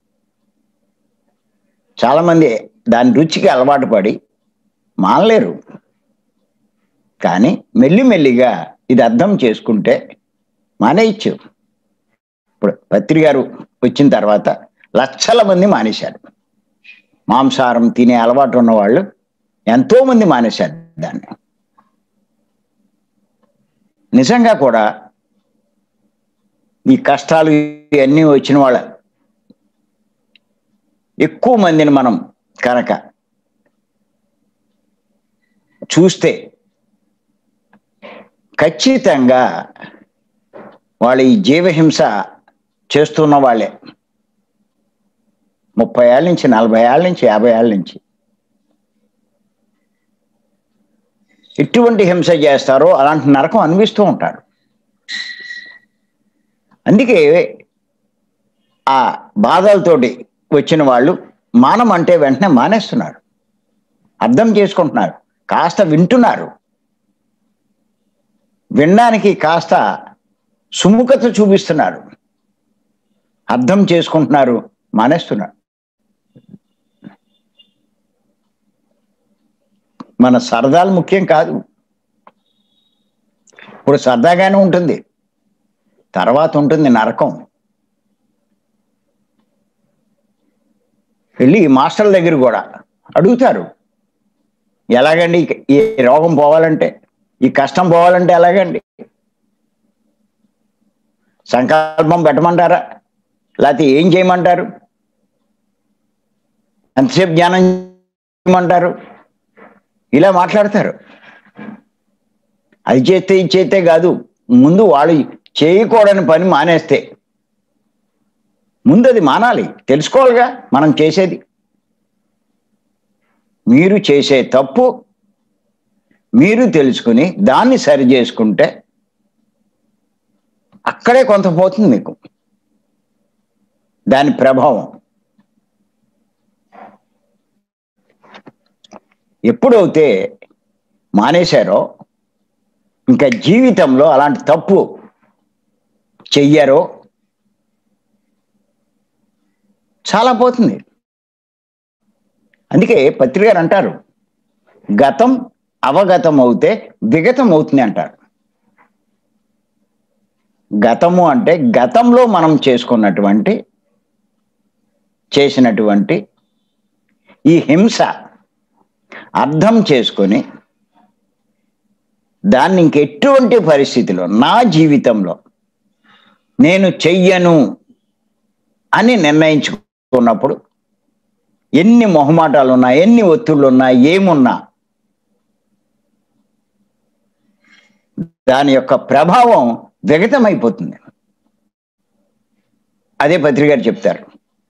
చాలామంది దాని రుచికి అలవాటు పడి మానలేరు కానీ మెల్లిమెల్లిగా ఇది అర్థం చేసుకుంటే మానేయచ్చు ఇప్పుడు పత్రి గారు వచ్చిన తర్వాత లక్షల మంది మానేశారు మాంసాహారం తినే అలవాటు ఉన్న వాళ్ళు ఎంతో మంది మానేశారు దాన్ని నిజంగా కూడా ఈ కష్టాలు ఇవన్నీ వచ్చిన వాళ్ళ ఎక్కువ మందిని మనం కనుక చూస్తే ఖచ్చితంగా వాళ్ళ ఈ జీవహింస చేస్తున్న వాళ్ళే ముప్పై ఏళ్ళ నుంచి నలభై ఏళ్ళ నుంచి యాభై ఏళ్ళ నుంచి ఎటువంటి హింస చేస్తారో అలాంటి నరకం అనిపిస్తూ ఉంటారు అందుకే ఆ బాధలతోటి వచ్చిన వాళ్ళు మానం అంటే వెంటనే మానేస్తున్నారు అర్థం చేసుకుంటున్నారు కాస్త వింటున్నారు వినడానికి కాస్త సుముఖత చూపిస్తున్నారు అర్థం చేసుకుంటున్నారు మానేస్తున్నారు మన సరదాలు ముఖ్యం కాదు ఇప్పుడు సరదాగానే ఉంటుంది తర్వాత ఉంటుంది నరకం వెళ్ళి ఈ మాస్టర్ల దగ్గర కూడా అడుగుతారు ఎలాగండి ఈ రోగం పోవాలంటే ఈ కష్టం పోవాలంటే ఎలాగండి సంకల్పం పెట్టమంటారా లేకపోతే ఏం చేయమంటారు ఎంతసేపు జ్ఞానం చేయమంటారు ఇలా మాట్లాడతారు అది చేస్తే ఇది చేస్తే కాదు ముందు వాళ్ళు చేయకూడని పని మానేస్తే ముందు అది మానాలి తెలుసుకోవాలిగా మనం చేసేది మీరు చేసే తప్పు మీరు తెలుసుకుని దాన్ని సరి చేసుకుంటే అక్కడే కొంత పోతుంది మీకు దాని ప్రభావం ఎప్పుడైతే మానేశారో ఇంకా జీవితంలో అలాంటి తప్పు చెయ్యరో చాలా పోతుంది అందుకే పత్రికారు అంటారు గతం అవగతం అవుతే విగతం అవుతుంది అంటారు గతము అంటే గతంలో మనం చేసుకున్నటువంటి చేసినటువంటి ఈ హింస అర్థం చేసుకొని దాన్ని ఇంకెటువంటి పరిస్థితిలో నా జీవితంలో నేను చెయ్యను అని నిర్ణయించుకున్నప్పుడు ఎన్ని మొహమాటాలు ఉన్నా ఎన్ని ఒత్తిళ్ళు ఉన్నా ఏమున్నా దాని యొక్క ప్రభావం విగతమైపోతుంది అదే పత్రికారు చెప్తారు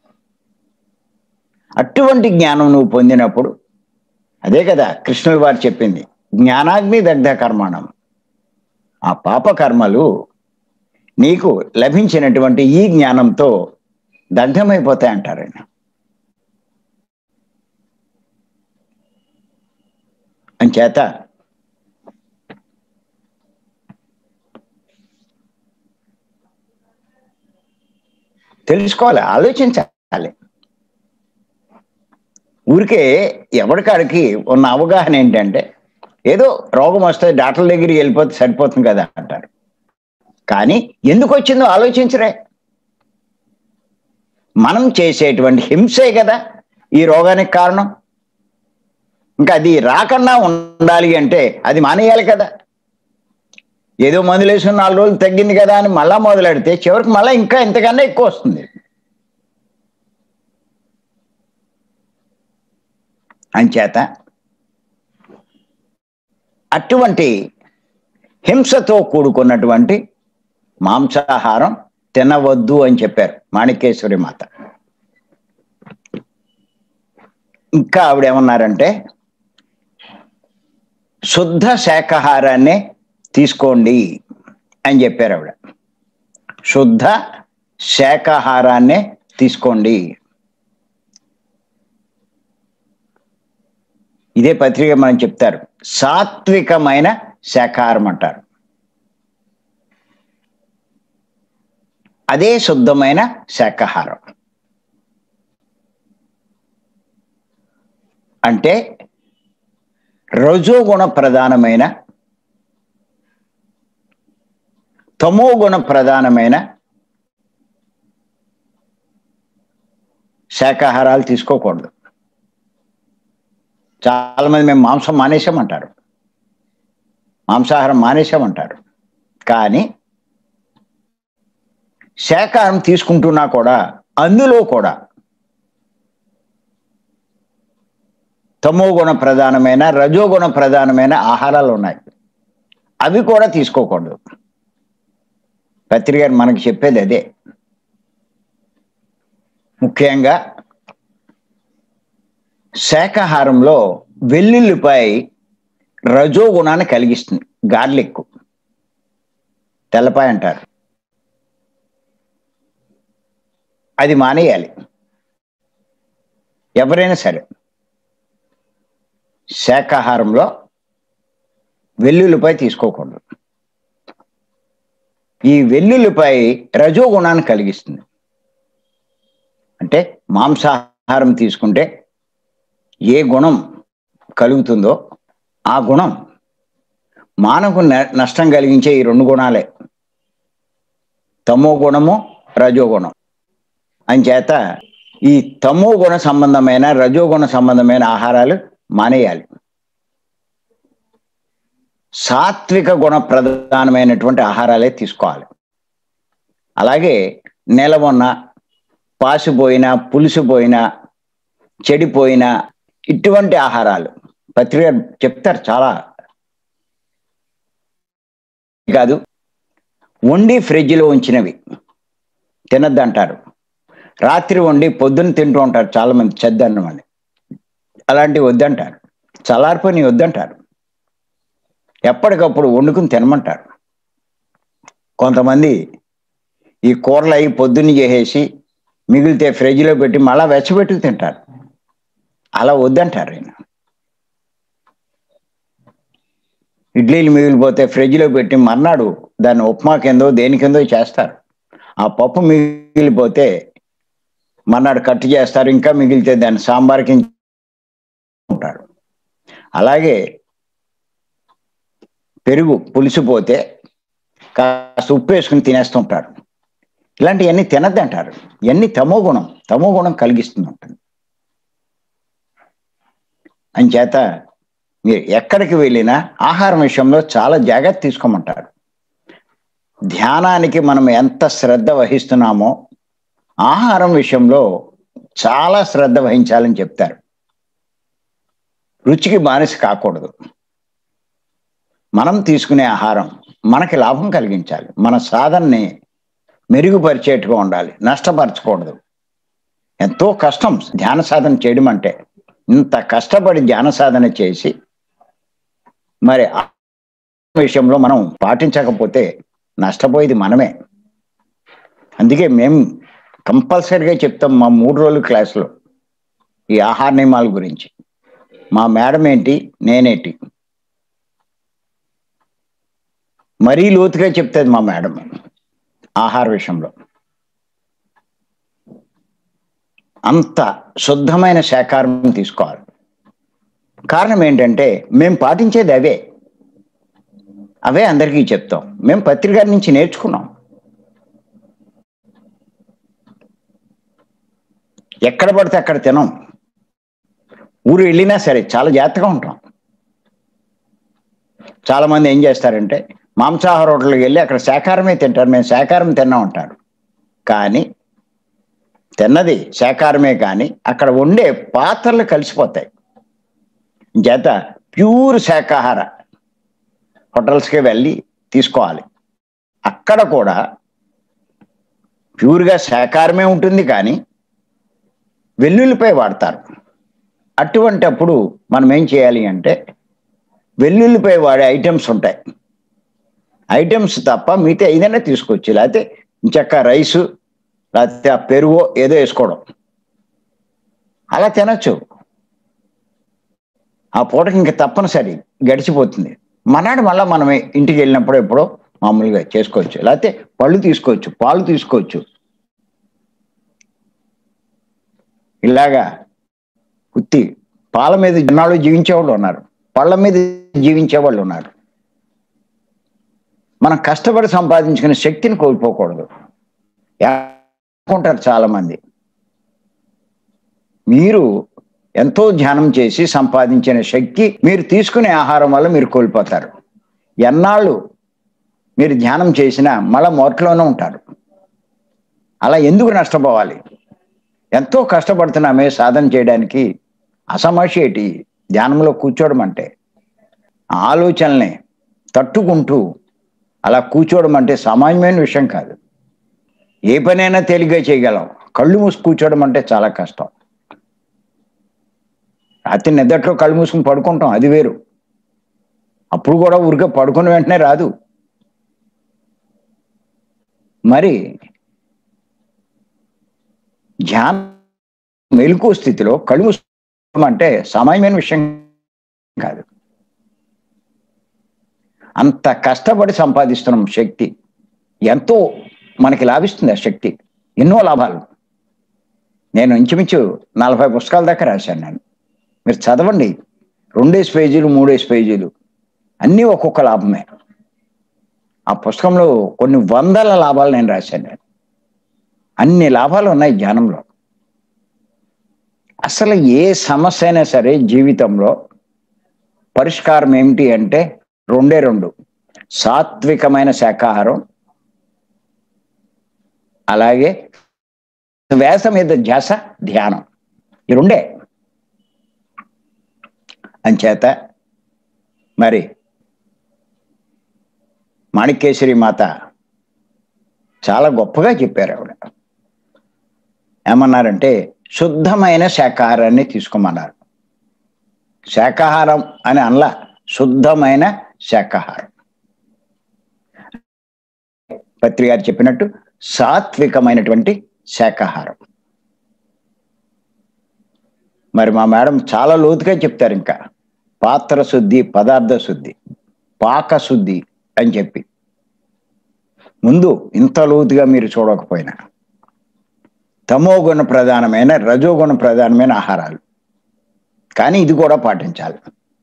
అటువంటి జ్ఞానం నువ్వు పొందినప్పుడు అదే కదా కృష్ణుల వారు చెప్పింది జ్ఞానాగ్ని దగ్ధ కర్మణం ఆ పాప కర్మలు నీకు లభించినటువంటి ఈ జ్ఞానంతో దగ్ధమైపోతాయి అంటారు ఆయన అంచేత తెలుసుకోవాలి ఆలోచించాలి ఊరికే ఎవరికాడికి ఉన్న అవగాహన ఏంటంటే ఏదో రోగం వస్తే డాక్టర్ దగ్గరికి వెళ్ళిపోతే సరిపోతుంది కదా అంటారు కానీ ఎందుకు వచ్చిందో ఆలోచించరే మనం చేసేటువంటి హింసే కదా ఈ రోగానికి కారణం ఇంకా అది రాకుండా ఉండాలి అంటే అది మానేయాలి కదా ఏదో మందులు వేసుకుని నాలుగు రోజులు తగ్గింది కదా అని మళ్ళా మొదలెడితే చివరికి మళ్ళీ ఇంకా ఇంతకన్నా ఎక్కువ వస్తుంది అంచేత అటువంటి హింసతో కూడుకున్నటువంటి మాంసాహారం తినవద్దు అని చెప్పారు మాణికేశ్వరి మాత ఇంకా ఆవిడ ఏమన్నారంటే శుద్ధ శాకాహారాన్నే తీసుకోండి అని చెప్పారు ఆవిడ శుద్ధ శాకాహారాన్నే తీసుకోండి ఇదే పత్రిక మనం చెప్తారు సాత్వికమైన శాకాహారం అంటారు అదే శుద్ధమైన శాకాహారం అంటే రజోగుణ ప్రధానమైన తమో గుణ ప్రధానమైన శాకాహారాలు తీసుకోకూడదు చాలా మంది మేము మాంసం మానేసామంటారు మాంసాహారం మానేసామంటారు కానీ శాకాహారం తీసుకుంటున్నా కూడా అందులో కూడా తమో గుణ ప్రధానమైన రజోగుణ ప్రధానమైన ఆహారాలు ఉన్నాయి అవి కూడా తీసుకోకూడదు పత్రిక మనకి చెప్పేది అదే ముఖ్యంగా శాకాహారంలో వెల్లుల్లిపై రజోగుణాన్ని కలిగిస్తుంది గార్లిక్ తెల్లపాయ అంటారు అది మానేయాలి ఎవరైనా సరే శాకాహారంలో వెల్లుల్లిపై తీసుకోకూడదు ఈ వెల్లుల్లిపై రజోగుణాన్ని కలిగిస్తుంది అంటే మాంసాహారం తీసుకుంటే ఏ గుణం కలుగుతుందో ఆ గుణం మానకు నష్టం కలిగించే ఈ రెండు గుణాలే తమో గుణము రజోగుణం అంచేత ఈ తమో గుణ సంబంధమైన రజోగుణ సంబంధమైన ఆహారాలు మానేయాలి సాత్విక గుణ ప్రధానమైనటువంటి ఆహారాలే తీసుకోవాలి అలాగే నెలవొన్న పాసిపోయిన పులిసిపోయిన చెడిపోయిన ఇటువంటి ఆహారాలు పత్రిక చెప్తారు చాలా కాదు వండి ఫ్రిడ్జ్లో ఉంచినవి తినద్దంటారు రాత్రి వండి పొద్దున్న తింటూ ఉంటారు చాలా మంది చెద్దన్నం అని అలాంటివి వద్దంటారు చల్లారిపోయి వద్దంటారు ఎప్పటికప్పుడు వండుకుని తినమంటారు కొంతమంది ఈ కూరలు అవి పొద్దున్న చేసేసి మిగిలితే ఫ్రిడ్జ్లో పెట్టి మళ్ళా వెచ్చబెట్టుకు తింటారు అలా వద్దంటారు ఆయన ఇడ్లీలు మిగిలిపోతే ఫ్రిడ్జ్లో పెట్టి మర్నాడు దాన్ని ఉప్మా కిందో దేని కిందో చేస్తారు ఆ పప్పు మిగిలిపోతే మర్నాడు కట్టు చేస్తారు ఇంకా మిగిలితే దాన్ని సాంబార్కి ఉంటారు అలాగే పెరుగు పులిసిపోతే కాస్త ఉప్పు వేసుకుని తినేస్తుంటారు ఇలాంటివన్నీ తినద్దంటారు ఇవన్నీ తమో గుణం తమో గుణం కలిగిస్తుంది ఉంటుంది అంచేత మీరు ఎక్కడికి వెళ్ళినా ఆహారం విషయంలో చాలా జాగ్రత్త తీసుకోమంటారు ధ్యానానికి మనం ఎంత శ్రద్ధ వహిస్తున్నామో ఆహారం విషయంలో చాలా శ్రద్ధ వహించాలని చెప్తారు రుచికి బానిస కాకూడదు మనం తీసుకునే ఆహారం మనకి లాభం కలిగించాలి మన సాధనని మెరుగుపరిచేట్టుగా ఉండాలి నష్టపరచకూడదు ఎంతో కష్టం ధ్యాన సాధన చేయడం అంటే ఇంత కష్టపడి ధ్యాన సాధన చేసి మరి ఆ విషయంలో మనం పాటించకపోతే నష్టపోయేది మనమే అందుకే మేము కంపల్సరీగా చెప్తాం మా మూడు రోజుల క్లాసులో ఈ ఆహార నియమాల గురించి మా మేడం ఏంటి నేనేంటి మరీ లోతుగా చెప్తుంది మా మేడం ఆహార విషయంలో అంత శుద్ధమైన శాకాహారం తీసుకోవాలి కారణం ఏంటంటే మేము పాటించేది అవే అవే అందరికీ చెప్తాం మేము పత్రిక నుంచి నేర్చుకున్నాం ఎక్కడ పడితే అక్కడ తినం ఊరు వెళ్ళినా సరే చాలా జాగ్రత్తగా ఉంటాం చాలా మంది ఏం చేస్తారంటే మాంసాహార హోటల్కి వెళ్ళి అక్కడ శాకాహారమే తింటారు మేము శాకాహారం తిన్నాం అంటారు కానీ తిన్నది శాకాహారమే కానీ అక్కడ ఉండే పాత్రలు కలిసిపోతాయి చేత ప్యూర్ శాకాహార హోటల్స్కి వెళ్ళి తీసుకోవాలి అక్కడ కూడా ప్యూర్గా శాకాహారమే ఉంటుంది కానీ వెల్లుల్లిపై వాడతారు అటువంటి అప్పుడు మనం ఏం చేయాలి అంటే వెల్లుల్లిపై వాడే ఐటమ్స్ ఉంటాయి ఐటమ్స్ తప్ప మిగతా ఏదైనా తీసుకోవచ్చు లేకపోతే ఇంచక్క రైసు లేకపోతే ఆ పెరుగు ఏదో వేసుకోవడం అలా తినచ్చు ఆ పూటకి ఇంకా తప్పనిసరి గడిచిపోతుంది మనాడు మళ్ళీ మనం ఇంటికి వెళ్ళినప్పుడు ఎప్పుడో మామూలుగా చేసుకోవచ్చు లేకపోతే పళ్ళు తీసుకోవచ్చు పాలు తీసుకోవచ్చు ఇలాగా ఉత్తి పాల మీద జనాలు జీవించేవాళ్ళు ఉన్నారు పళ్ళ మీద జీవించేవాళ్ళు ఉన్నారు మనం కష్టపడి సంపాదించుకునే శక్తిని కోల్పోకూడదు అనుకుంటారు చాలా మంది మీరు ఎంతో ధ్యానం చేసి సంపాదించిన శక్తి మీరు తీసుకునే ఆహారం వల్ల మీరు కోల్పోతారు ఎన్నాళ్ళు మీరు ధ్యానం చేసినా మళ్ళా మొదట్లోనే ఉంటారు అలా ఎందుకు నష్టపోవాలి ఎంతో కష్టపడుతున్నామే సాధన చేయడానికి అసమస్యేటి ధ్యానంలో కూర్చోవడం అంటే ఆలోచనల్ని తట్టుకుంటూ అలా కూర్చోవడం అంటే సామాన్యమైన విషయం కాదు ఏ పనైనా తేలిగ్గా చేయగలం కళ్ళు మూసి కూర్చోవడం అంటే చాలా కష్టం రాత్రి నిద్దట్లో కళ్ళు మూసుకుని పడుకుంటాం అది వేరు అప్పుడు కూడా ఊరికే పడుకున్న వెంటనే రాదు మరి ధ్యాన మెలకు స్థితిలో కళ్ళు మూసుకోవడం అంటే సామాన్యమైన విషయం కాదు అంత కష్టపడి సంపాదిస్తున్నాం శక్తి ఎంతో మనకి లాభిస్తుంది ఆ శక్తి ఎన్నో లాభాలు నేను ఇంచుమించు నలభై పుస్తకాల దాకా రాశాను నేను మీరు చదవండి రెండేసి పేజీలు మూడేసి పేజీలు అన్నీ ఒక్కొక్క లాభమే ఆ పుస్తకంలో కొన్ని వందల లాభాలు నేను రాశాను నేను అన్ని లాభాలు ఉన్నాయి ధ్యానంలో అసలు ఏ సమస్య అయినా సరే జీవితంలో పరిష్కారం ఏమిటి అంటే రెండే రెండు సాత్వికమైన శాకాహారం అలాగే శ్వాస మీద ధ్యాస ధ్యానం ఈ రెండే అంచేత మరి మాణిక్యేశ్వరి మాత చాలా గొప్పగా చెప్పారు ఆవిడ ఏమన్నారంటే శుద్ధమైన శాకాహారాన్ని తీసుకోమన్నారు శాకాహారం అని అనలా శుద్ధమైన శాకాహారం పత్రి గారు చెప్పినట్టు సాత్వికమైనటువంటి శాకాహారం మరి మా మేడం చాలా లోతుగా చెప్తారు ఇంకా పాత్ర శుద్ధి పదార్థ శుద్ధి పాక శుద్ధి అని చెప్పి ముందు ఇంత లోతుగా మీరు చూడకపోయినా తమోగుణ ప్రధానమైన రజోగుణ ప్రధానమైన ఆహారాలు కానీ ఇది కూడా పాటించాలి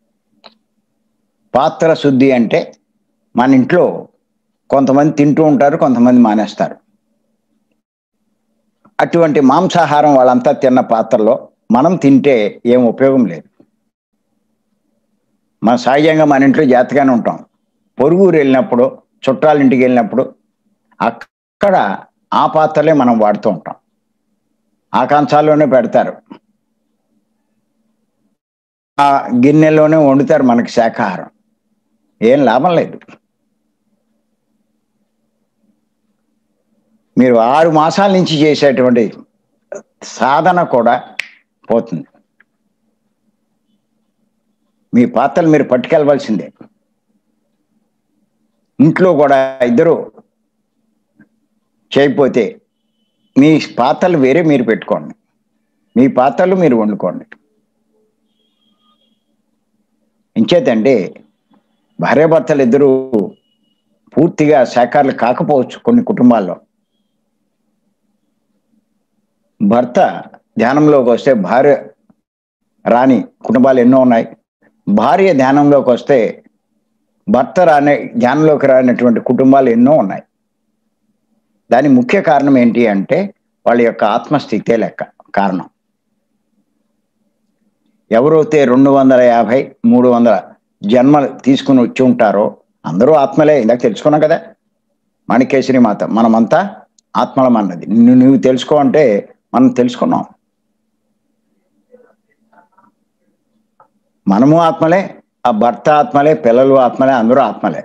పాత్ర శుద్ధి అంటే మన ఇంట్లో కొంతమంది తింటూ ఉంటారు కొంతమంది మానేస్తారు అటువంటి మాంసాహారం వాళ్ళంతా తిన్న పాత్రలో మనం తింటే ఏం ఉపయోగం లేదు మన సహజంగా మన ఇంట్లో జాగ్రత్తగానే ఉంటాం పొరుగురు వెళ్ళినప్పుడు చుట్టాల ఇంటికి వెళ్ళినప్పుడు అక్కడ ఆ పాత్రలే మనం వాడుతూ ఉంటాం ఆ కంచాల్లోనే పెడతారు ఆ గిన్నెలోనే వండుతారు మనకి శాకాహారం ఏం లాభం లేదు మీరు ఆరు మాసాల నుంచి చేసేటువంటి సాధన కూడా పోతుంది మీ పాత్రలు మీరు పట్టుకెళ్ళవలసిందే ఇంట్లో కూడా ఇద్దరు చేయకపోతే మీ పాత్రలు వేరే మీరు పెట్టుకోండి మీ పాత్రలు మీరు వండుకోండి ఇంచేతంటే భార్యాభర్తలు ఇద్దరు పూర్తిగా శాఖాలు కాకపోవచ్చు కొన్ని కుటుంబాల్లో భర్త ధ్యానంలోకి వస్తే భార్య రాని కుటుంబాలు ఎన్నో ఉన్నాయి భార్య ధ్యానంలోకి వస్తే భర్త రాని ధ్యానంలోకి రానటువంటి కుటుంబాలు ఎన్నో ఉన్నాయి దాని ముఖ్య కారణం ఏంటి అంటే వాళ్ళ యొక్క ఆత్మస్థితే లెక్క కారణం ఎవరైతే రెండు వందల యాభై మూడు వందల జన్మలు తీసుకుని వచ్చి ఉంటారో అందరూ ఆత్మలే ఇందాక తెలుసుకున్నాం కదా మాణికేశ్వరి మాత మనమంతా ఆత్మలం అన్నది నువ్వు నువ్వు తెలుసుకో అంటే మనం తెలుసుకున్నాం మనము ఆత్మలే ఆ భర్త ఆత్మలే పిల్లలు ఆత్మలే అందరూ ఆత్మలే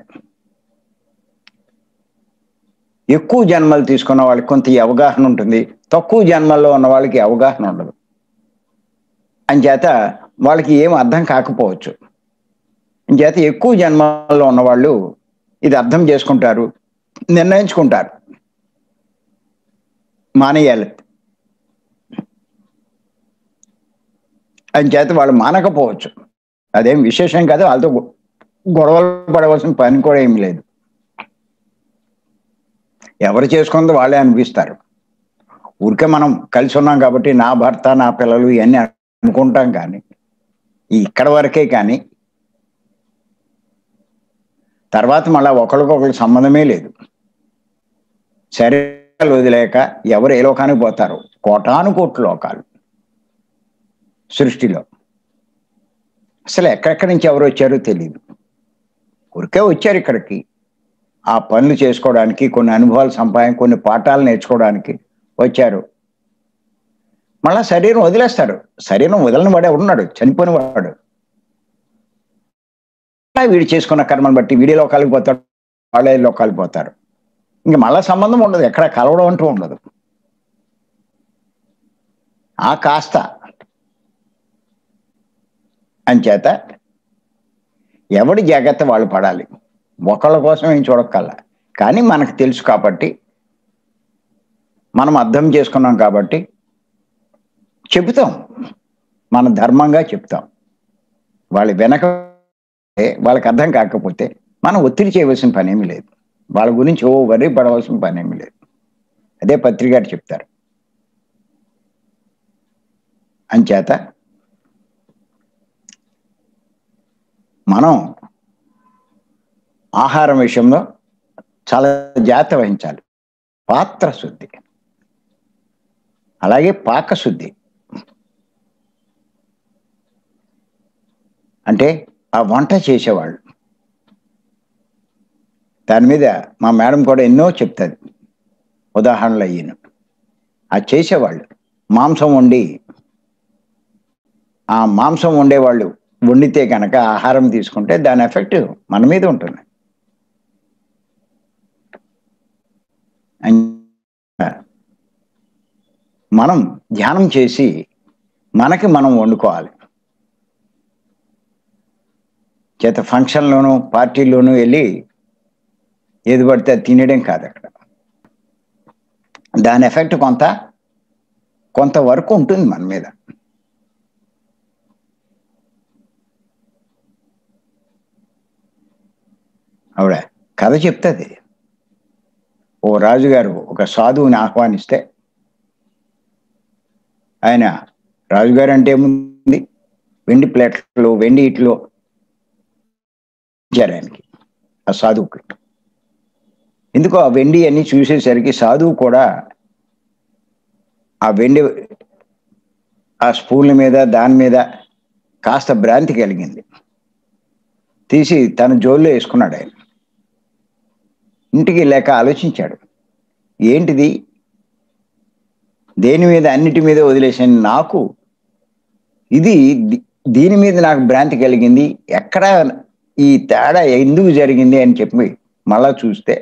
ఎక్కువ జన్మలు తీసుకున్న వాళ్ళకి కొంత ఈ అవగాహన ఉంటుంది తక్కువ జన్మల్లో ఉన్న వాళ్ళకి అవగాహన ఉండదు అంచేత వాళ్ళకి ఏం అర్థం కాకపోవచ్చు అంచేత ఎక్కువ జన్మల్లో ఉన్నవాళ్ళు ఇది అర్థం చేసుకుంటారు నిర్ణయించుకుంటారు మానేయాలి అంచేత వాళ్ళు మానకపోవచ్చు అదేం విశేషం కాదు వాళ్ళతో గొ- గొడవలు పడవలసిన పని కూడా ఏమి లేదు ఎవరు చేసుకుందో వాళ్ళే అనిపిస్తారు ఊరికే మనం కలిసి ఉన్నాం కాబట్టి నా భర్త నా పిల్లలు ఇవన్నీ అనుకుంటాం కానీ ఈ ఇక్కడ వరకే కానీ తర్వాత మళ్ళా ఒకరికొకరికి సంబంధమే లేదు శరీరాలు వదిలేక ఎవరు ఏ లోకానికి పోతారు కోటాను కోట్ల లోకాలు సృష్టిలో అసలు ఎక్కడెక్కడి నుంచి ఎవరు వచ్చారో తెలియదు ఊరికే వచ్చారు ఇక్కడికి ఆ పనులు చేసుకోవడానికి కొన్ని అనుభవాలు సంపాదన కొన్ని పాఠాలు నేర్చుకోవడానికి వచ్చారు మళ్ళా శరీరం వదిలేస్తారు శరీరం వదలని వాడే ఉన్నాడు చనిపోయిన వాడు అలా వీడు చేసుకున్న కర్మను బట్టి వీడి లోకాలకు పోతాడు వాళ్ళే లోకాలకు పోతారు ఇంక మళ్ళా సంబంధం ఉండదు ఎక్కడ కలవడం అంటూ ఉండదు ఆ కాస్త అంచేత ఎవడి జాగ్రత్త వాళ్ళు పడాలి ఒకళ్ళ కోసం ఏం చూడక్కల్లా కానీ మనకు తెలుసు కాబట్టి మనం అర్థం చేసుకున్నాం కాబట్టి చెబుతాం మన ధర్మంగా చెప్తాం వాళ్ళు వెనక వాళ్ళకి అర్థం కాకపోతే మనం ఒత్తిడి చేయవలసిన పని ఏమీ లేదు వాళ్ళ గురించి ఓ వరి పడవలసిన పని ఏమీ లేదు అదే పత్రికారు చెప్తారు అంచేత మనం ఆహారం విషయంలో చాలా జాగ్రత్త వహించాలి పాత్ర శుద్ధి అలాగే పాకశుద్ధి అంటే ఆ వంట చేసేవాళ్ళు దాని మీద మా మేడం కూడా ఎన్నో చెప్తుంది ఉదాహరణలు అయ్యాను ఆ చేసేవాళ్ళు మాంసం వండి ఆ మాంసం వండేవాళ్ళు వండితే కనుక ఆహారం తీసుకుంటే దాని ఎఫెక్ట్ మన మీద ఉంటుంది అం- మనం ధ్యానం చేసి మనకి మనం వండుకోవాలి చేత ఫంక్షన్లోను పార్టీలోను వెళ్ళి ఏది పడితే అది తినడం కాదు అక్కడ దాని ఎఫెక్ట్ కొంత కొంతవరకు ఉంటుంది మన మీద ఆవిడ కథ చెప్తుంది ఓ రాజుగారు ఒక సాధువుని ఆహ్వానిస్తే ఆయన రాజుగారు అంటే ఏముంది వెండి ప్లేట్లు వెండి ఇట్లు ఇచ్చారు ఆయనకి ఆ సాధువుకి ఎందుకో ఆ వెండి అన్ని చూసేసరికి సాధువు కూడా ఆ వెండి ఆ స్పూన్ల మీద దాని మీద కాస్త భ్రాంతి కలిగింది తీసి తన జోల్లో వేసుకున్నాడు ఆయన ఇంటికి లేక ఆలోచించాడు ఏంటిది దేని మీద అన్నిటి మీద వదిలేసాను నాకు ఇది ది- దీని మీద నాకు భ్రాంతి కలిగింది ఎక్కడ ఈ తేడా ఎందుకు జరిగింది అని చెప్పి మళ్ళా చూస్తే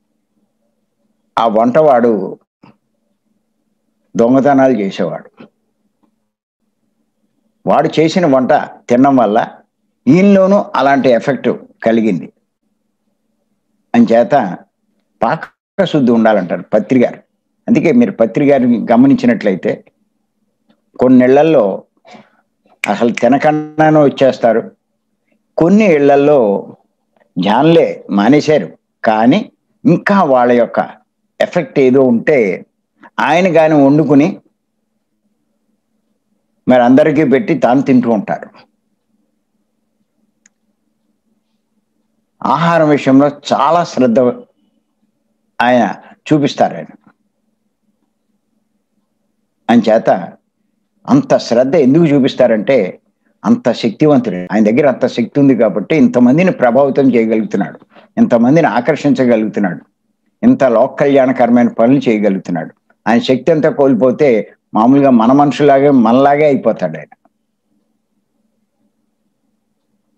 ఆ వంటవాడు దొంగతనాలు చేసేవాడు వాడు చేసిన వంట తినడం వల్ల ఈయనలోనూ అలాంటి ఎఫెక్ట్ కలిగింది అంచేత పాకశుద్ధి ఉండాలంటారు పత్రికారు అందుకే మీరు పత్రికారిని గమనించినట్లయితే కొన్ని ఇళ్లల్లో అసలు తినకుండానే వచ్చేస్తారు కొన్ని ఇళ్లల్లో జాన్లే మానేశారు కానీ ఇంకా వాళ్ళ యొక్క ఎఫెక్ట్ ఏదో ఉంటే ఆయన కానీ వండుకుని మరి అందరికీ పెట్టి తాను తింటూ ఉంటారు ఆహారం విషయంలో చాలా శ్రద్ధ ఆయన చూపిస్తారు ఆయన అంచేత అంత శ్రద్ధ ఎందుకు చూపిస్తారంటే అంత శక్తివంతుడు ఆయన దగ్గర అంత శక్తి ఉంది కాబట్టి ఇంతమందిని ప్రభావితం చేయగలుగుతున్నాడు ఇంతమందిని ఆకర్షించగలుగుతున్నాడు ఇంత లోక కళ్యాణకరమైన పనులు చేయగలుగుతున్నాడు ఆయన శక్తి అంతా కోల్పోతే మామూలుగా మన మనుషులాగే మనలాగే అయిపోతాడు ఆయన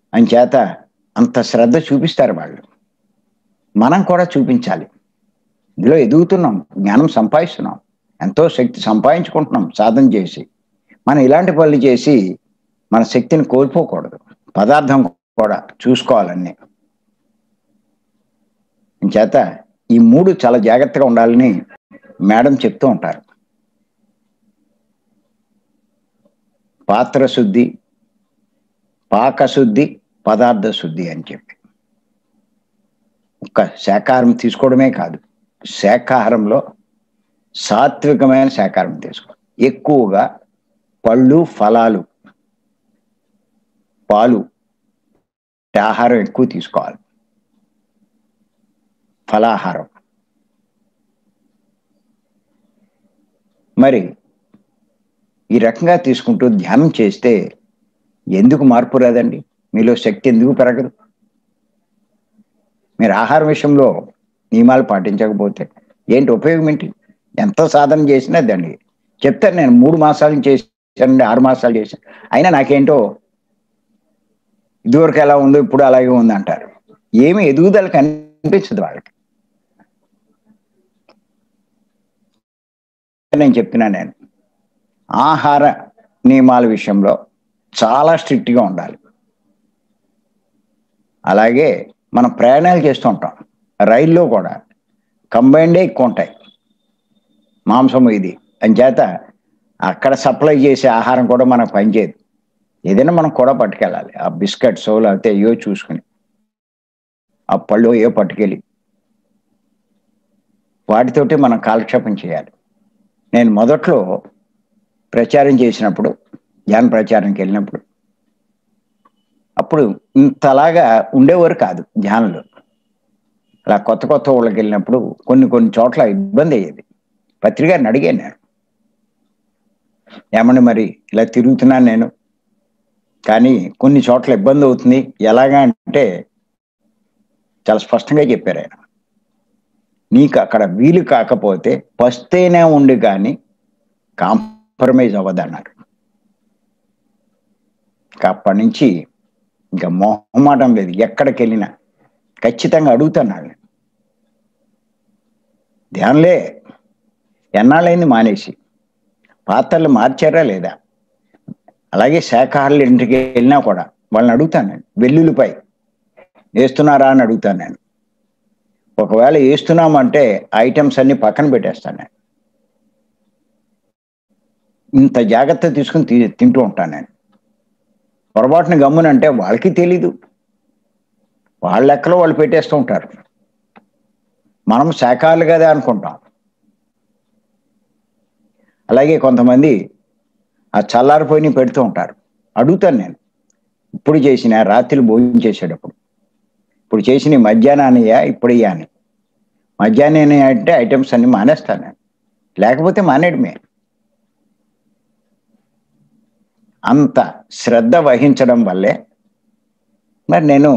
అని చేత అంత శ్రద్ధ చూపిస్తారు వాళ్ళు మనం కూడా చూపించాలి ఇందులో ఎదుగుతున్నాం జ్ఞానం సంపాదిస్తున్నాం ఎంతో శక్తి సంపాదించుకుంటున్నాం సాధన చేసి మనం ఇలాంటి పనులు చేసి మన శక్తిని కోల్పోకూడదు పదార్థం కూడా చూసుకోవాలన్నీ చేత ఈ మూడు చాలా జాగ్రత్తగా ఉండాలని మేడం చెప్తూ ఉంటారు పాత్ర శుద్ధి పాకశుద్ధి పదార్థ శుద్ధి అని చెప్పి ఒక్క శాకాహారం తీసుకోవడమే కాదు శాకాహారంలో సాత్వికమైన శాకాహారం తీసుకో ఎక్కువగా పళ్ళు ఫలాలు పాలు ఆహారం ఎక్కువ తీసుకోవాలి ఫలాహారం మరి ఈ రకంగా తీసుకుంటూ ధ్యానం చేస్తే ఎందుకు మార్పు రాదండి మీలో శక్తి ఎందుకు పెరగదు మీరు ఆహార విషయంలో నియమాలు పాటించకపోతే ఏంటి ఉపయోగం ఏంటి ఎంత సాధన చేసినా దండి చెప్తాను నేను మూడు మాసాలు చేశానండి ఆరు మాసాలు చేశాను అయినా నాకేంటో ఇదివరకు ఎలా ఉందో ఇప్పుడు అలాగే ఉంది అంటారు ఏమి ఎదుగుదల కనిపించదు వాళ్ళకి నేను చెప్తున్నా నేను ఆహార నియమాల విషయంలో చాలా స్ట్రిక్ట్గా ఉండాలి అలాగే మనం ప్రయాణాలు చేస్తూ ఉంటాం రైల్లో కూడా కంబైండే ఎక్కువ ఉంటాయి మాంసం ఇది అని చేత అక్కడ సప్లై చేసే ఆహారం కూడా మనకు పనిచేయదు ఏదైనా మనం కూడా పట్టుకెళ్ళాలి ఆ బిస్కెట్స్ లేకపోతే ఏవో చూసుకుని ఆ పళ్ళు ఏ పట్టుకెళ్ళి వాటితోటి మనం కాలక్షేపం చేయాలి నేను మొదట్లో ప్రచారం చేసినప్పుడు ధ్యాన ప్రచారంకి వెళ్ళినప్పుడు అప్పుడు ఇంతలాగా ఉండేవారు కాదు ధ్యానంలో అలా కొత్త కొత్త ఊళ్ళకి వెళ్ళినప్పుడు కొన్ని కొన్ని చోట్ల ఇబ్బంది అయ్యేది పత్రికారిని అడిగాను నేను ఏమండి మరి ఇలా తిరుగుతున్నాను నేను కానీ కొన్ని చోట్ల ఇబ్బంది అవుతుంది ఎలాగా అంటే చాలా స్పష్టంగా చెప్పారు ఆయన నీకు అక్కడ వీలు కాకపోతే పస్తేనే ఉండి కానీ కాంప్రమైజ్ అవ్వదన్నారు అప్పటి నుంచి ఇంకా మొహమాటం లేదు ఎక్కడికి వెళ్ళినా ఖచ్చితంగా అడుగుతాను వాళ్ళని ధ్యానంలే ఎన్నాళ్ళైంది మానేసి పాత్రలు మార్చారా లేదా అలాగే శాఖాహారులు ఇంటికి వెళ్ళినా కూడా వాళ్ళని అడుగుతాను నేను వెల్లుల్లిపై వేస్తున్నారా అని అడుగుతాను నేను ఒకవేళ వేస్తున్నామంటే ఐటమ్స్ అన్ని పక్కన పెట్టేస్తాను నేను ఇంత జాగ్రత్త తీసుకుని తి- తింటూ ఉంటాను నేను పొరపాటున గమ్మునంటే వాళ్ళకి తెలీదు వాళ్ళ లెక్కలో వాళ్ళు పెట్టేస్తూ ఉంటారు మనం శాఖాలు కదా అనుకుంటాం అలాగే కొంతమంది ఆ చల్లారిపోయి పెడుతూ ఉంటారు అడుగుతాను నేను ఇప్పుడు చేసిన రాత్రి భోజనం చేసేటప్పుడు ఇప్పుడు చేసిన మధ్యాహ్నానియా ఇప్పుడయ్యా అని మధ్యాహ్నం అంటే ఐటమ్స్ అన్ని మానేస్తాను నేను లేకపోతే మానేయడమే అంత శ్రద్ధ వహించడం వల్లే మరి నేను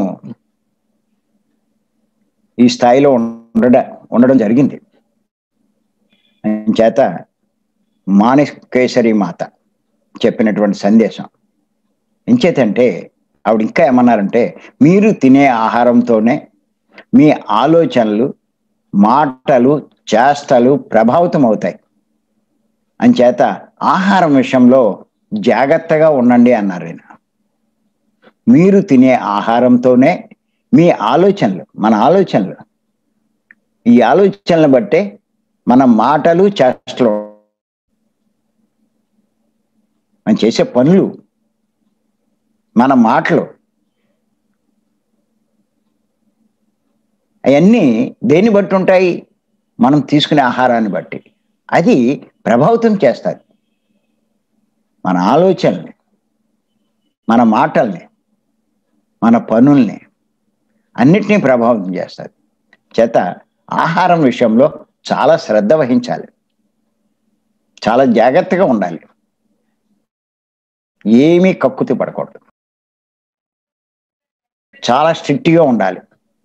ఈ స్థాయిలో ఉండడ ఉండడం జరిగింది చేత మాణికేశ్వరి మాత చెప్పినటువంటి సందేశం ఎంచేతంటే ఆవిడ ఇంకా ఏమన్నారంటే మీరు తినే ఆహారంతోనే మీ ఆలోచనలు మాటలు చేష్టలు ప్రభావితం అవుతాయి అంచేత ఆహారం విషయంలో జాగ్రత్తగా ఉండండి అన్నారు ఆయన మీరు తినే ఆహారంతోనే మీ ఆలోచనలు మన ఆలోచనలు ఈ ఆలోచనలు బట్టే మన మాటలు చేష్టలు మనం చేసే పనులు మన మాటలు అవన్నీ దేన్ని బట్టి ఉంటాయి మనం తీసుకునే ఆహారాన్ని బట్టి అది ప్రభావితం చేస్తుంది మన ఆలోచనల్ని మన మాటల్ని మన పనుల్ని అన్నిటినీ ప్రభావితం చేస్తుంది చేత ఆహారం విషయంలో చాలా శ్రద్ధ వహించాలి చాలా జాగ్రత్తగా ఉండాలి ఏమీ కక్కుతి పడకూడదు చాలా స్ట్రిక్ట్గా ఉండాలి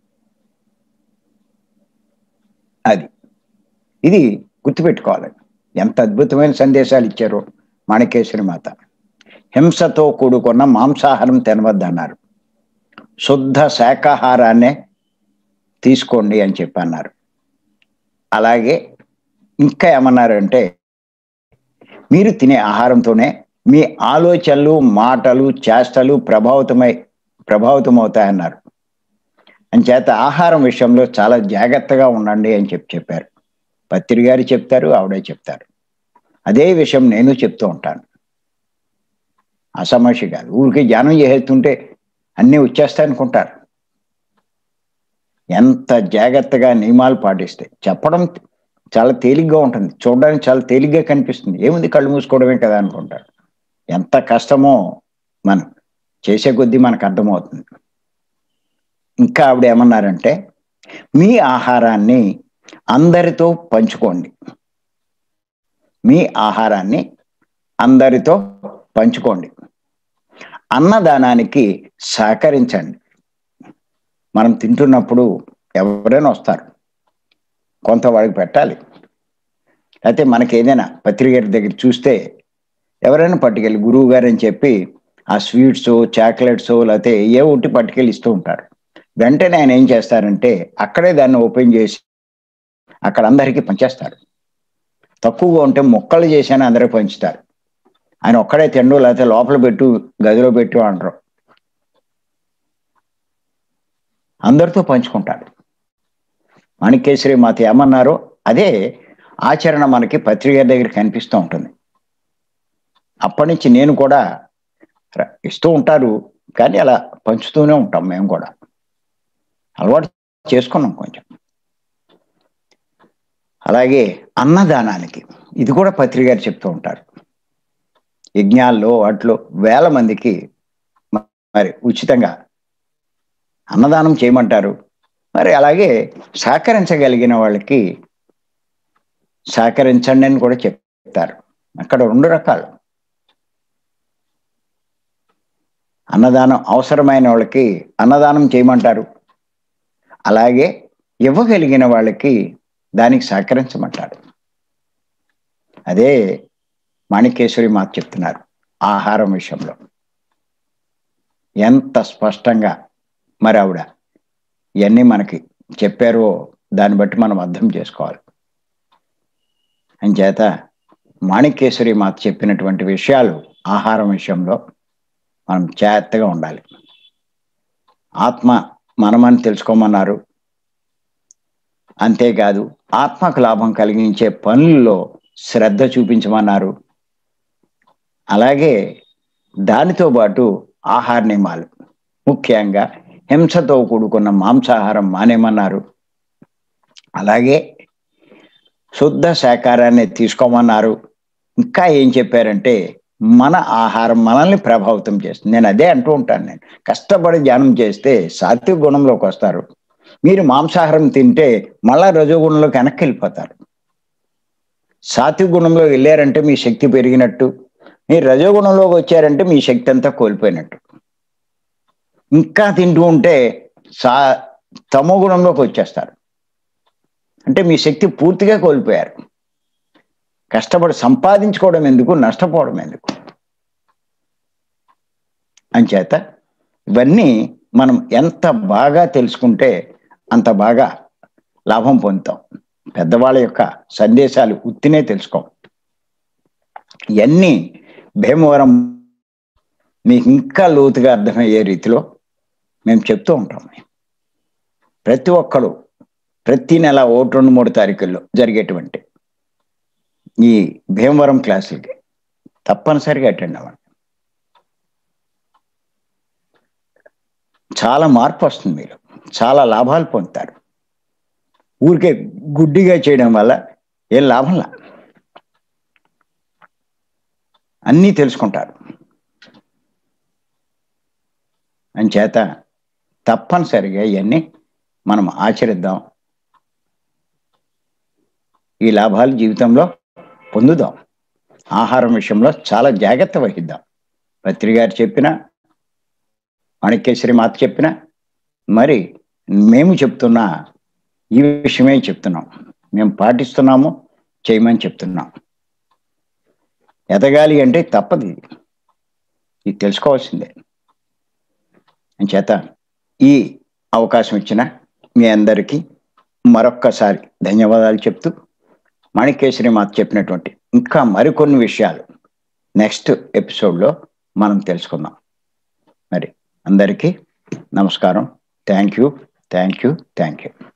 అది ఇది గుర్తుపెట్టుకోవాలి ఎంత అద్భుతమైన సందేశాలు ఇచ్చారో మాణికేశ్వరి మాత హింసతో కూడుకున్న మాంసాహారం తినవద్దన్నారు శుద్ధ శాకాహారాన్నే తీసుకోండి అని చెప్పి అన్నారు అలాగే ఇంకా ఏమన్నారంటే మీరు తినే ఆహారంతోనే మీ ఆలోచనలు మాటలు చేష్టలు ప్రభావితమై ప్రభావితమవుతాయన్నారు అంచేత ఆహారం విషయంలో చాలా జాగ్రత్తగా ఉండండి అని చెప్పి చెప్పారు పత్రి గారు చెప్తారు ఆవిడే చెప్తారు అదే విషయం నేను చెప్తూ ఉంటాను అసమస్య కాదు ఊరికి ధ్యానం చేసేస్తుంటే అన్నీ వచ్చేస్తాయనుకుంటారు ఎంత జాగ్రత్తగా నియమాలు పాటిస్తే చెప్పడం చాలా తేలిగ్గా ఉంటుంది చూడడానికి చాలా తేలిగ్గా కనిపిస్తుంది ఏముంది కళ్ళు మూసుకోవడమే కదా అనుకుంటారు ఎంత కష్టమో మనం చేసే కొద్దీ మనకు అర్థమవుతుంది ఇంకా ఆవిడ ఏమన్నారంటే మీ ఆహారాన్ని అందరితో పంచుకోండి మీ ఆహారాన్ని అందరితో పంచుకోండి అన్నదానానికి సహకరించండి మనం తింటున్నప్పుడు ఎవరైనా వస్తారు కొంత వాడికి పెట్టాలి అయితే మనకి ఏదైనా పత్రిక దగ్గర చూస్తే ఎవరైనా పట్టుకెళ్ళి గురువు గారు అని చెప్పి ఆ స్వీట్స్ చాక్లెట్స్ లేకపోతే ఏ ఒకటి పట్టుకెళ్ళి ఇస్తూ ఉంటారు వెంటనే ఆయన ఏం చేస్తారంటే అక్కడే దాన్ని ఓపెన్ చేసి అక్కడ అందరికీ పంచేస్తారు తక్కువగా ఉంటే మొక్కలు చేశాను అందరికీ పంచుతారు ఆయన ఒక్కడే తిండు లేకపోతే లోపల పెట్టు గదిలో పెట్టు అంటారు అందరితో పంచుకుంటారు మాణికేశ్వరి మాత ఏమన్నారో అదే ఆచరణ మనకి పత్రిక దగ్గర కనిపిస్తూ ఉంటుంది అప్పటి నుంచి నేను కూడా ఇస్తూ ఉంటారు కానీ అలా పంచుతూనే ఉంటాం మేము కూడా అలవాటు చేసుకున్నాం కొంచెం అలాగే అన్నదానానికి ఇది కూడా పత్రిక గారు చెప్తూ ఉంటారు యజ్ఞాల్లో వాటిలో వేల మందికి మరి ఉచితంగా అన్నదానం చేయమంటారు మరి అలాగే సహకరించగలిగిన వాళ్ళకి సహకరించండి అని కూడా చెప్తారు అక్కడ రెండు రకాలు అన్నదానం అవసరమైన వాళ్ళకి అన్నదానం చేయమంటారు అలాగే ఇవ్వగలిగిన వాళ్ళకి దానికి సహకరించమంటారు అదే మాణికేశ్వరి మాత చెప్తున్నారు ఆహారం విషయంలో ఎంత స్పష్టంగా మరి ఆవిడ ఇవన్నీ మనకి చెప్పారో దాన్ని బట్టి మనం అర్థం చేసుకోవాలి అంచేత మాణికేశ్వరి మాత చెప్పినటువంటి విషయాలు ఆహారం విషయంలో మనం జాగ్రత్తగా ఉండాలి ఆత్మ మనమని తెలుసుకోమన్నారు అంతేకాదు ఆత్మకు లాభం కలిగించే పనుల్లో శ్రద్ధ చూపించమన్నారు అలాగే దానితో పాటు ఆహార నియమాలు ముఖ్యంగా హింసతో కూడుకున్న మాంసాహారం మానేమన్నారు అలాగే శుద్ధ శాకారాన్ని తీసుకోమన్నారు ఇంకా ఏం చెప్పారంటే మన ఆహారం మనల్ని ప్రభావితం చేస్తుంది నేను అదే అంటూ ఉంటాను నేను కష్టపడి ధ్యానం చేస్తే సాత్విక గుణంలోకి వస్తారు మీరు మాంసాహారం తింటే మళ్ళా రజోగుణంలోకి వెనక్కి వెళ్ళిపోతారు సాత్విక గుణంలో వెళ్ళారంటే మీ శక్తి పెరిగినట్టు మీరు రజోగుణంలోకి వచ్చారంటే మీ శక్తి అంతా కోల్పోయినట్టు ఇంకా తింటూ ఉంటే సా తమో గుణంలోకి వచ్చేస్తారు అంటే మీ శక్తి పూర్తిగా కోల్పోయారు కష్టపడి సంపాదించుకోవడం ఎందుకు నష్టపోవడం ఎందుకు అంచేత ఇవన్నీ మనం ఎంత బాగా తెలుసుకుంటే అంత బాగా లాభం పొందుతాం పెద్దవాళ్ళ యొక్క సందేశాలు ఉత్తినే తెలుసుకోం ఇవన్నీ భీమవరం మీకు ఇంకా లోతుగా అర్థమయ్యే రీతిలో మేము చెప్తూ ఉంటాం ప్రతి ఒక్కరు ప్రతి నెల ఒకటి రెండు మూడు తారీఖుల్లో జరిగేటువంటి ఈ భీమవరం క్లాసులకి తప్పనిసరిగా అటెండ్ అవ్వండి చాలా మార్పు వస్తుంది మీరు చాలా లాభాలు పొందుతారు ఊరికే గుడ్డిగా చేయడం వల్ల ఏం లాభంలా అన్నీ తెలుసుకుంటారు అంచేత తప్పనిసరిగా ఇవన్నీ మనం ఆచరిద్దాం ఈ లాభాలు జీవితంలో పొందుదాం ఆహారం విషయంలో చాలా జాగ్రత్త వహిద్దాం పత్రి గారు చెప్పిన మాణిక్యేశ్వరి మాత చెప్పిన మరి మేము చెప్తున్న ఈ విషయమే చెప్తున్నాం మేము పాటిస్తున్నాము చేయమని చెప్తున్నాం ఎదగాలి అంటే తప్పదు ఇది ఇది తెలుసుకోవాల్సిందే చేత ఈ అవకాశం ఇచ్చిన మీ అందరికీ మరొక్కసారి ధన్యవాదాలు చెప్తూ మాణికేశ్వరి మాత చెప్పినటువంటి ఇంకా మరికొన్ని విషయాలు నెక్స్ట్ ఎపిసోడ్లో మనం తెలుసుకుందాం మరి అందరికీ నమస్కారం thank you thank you thank you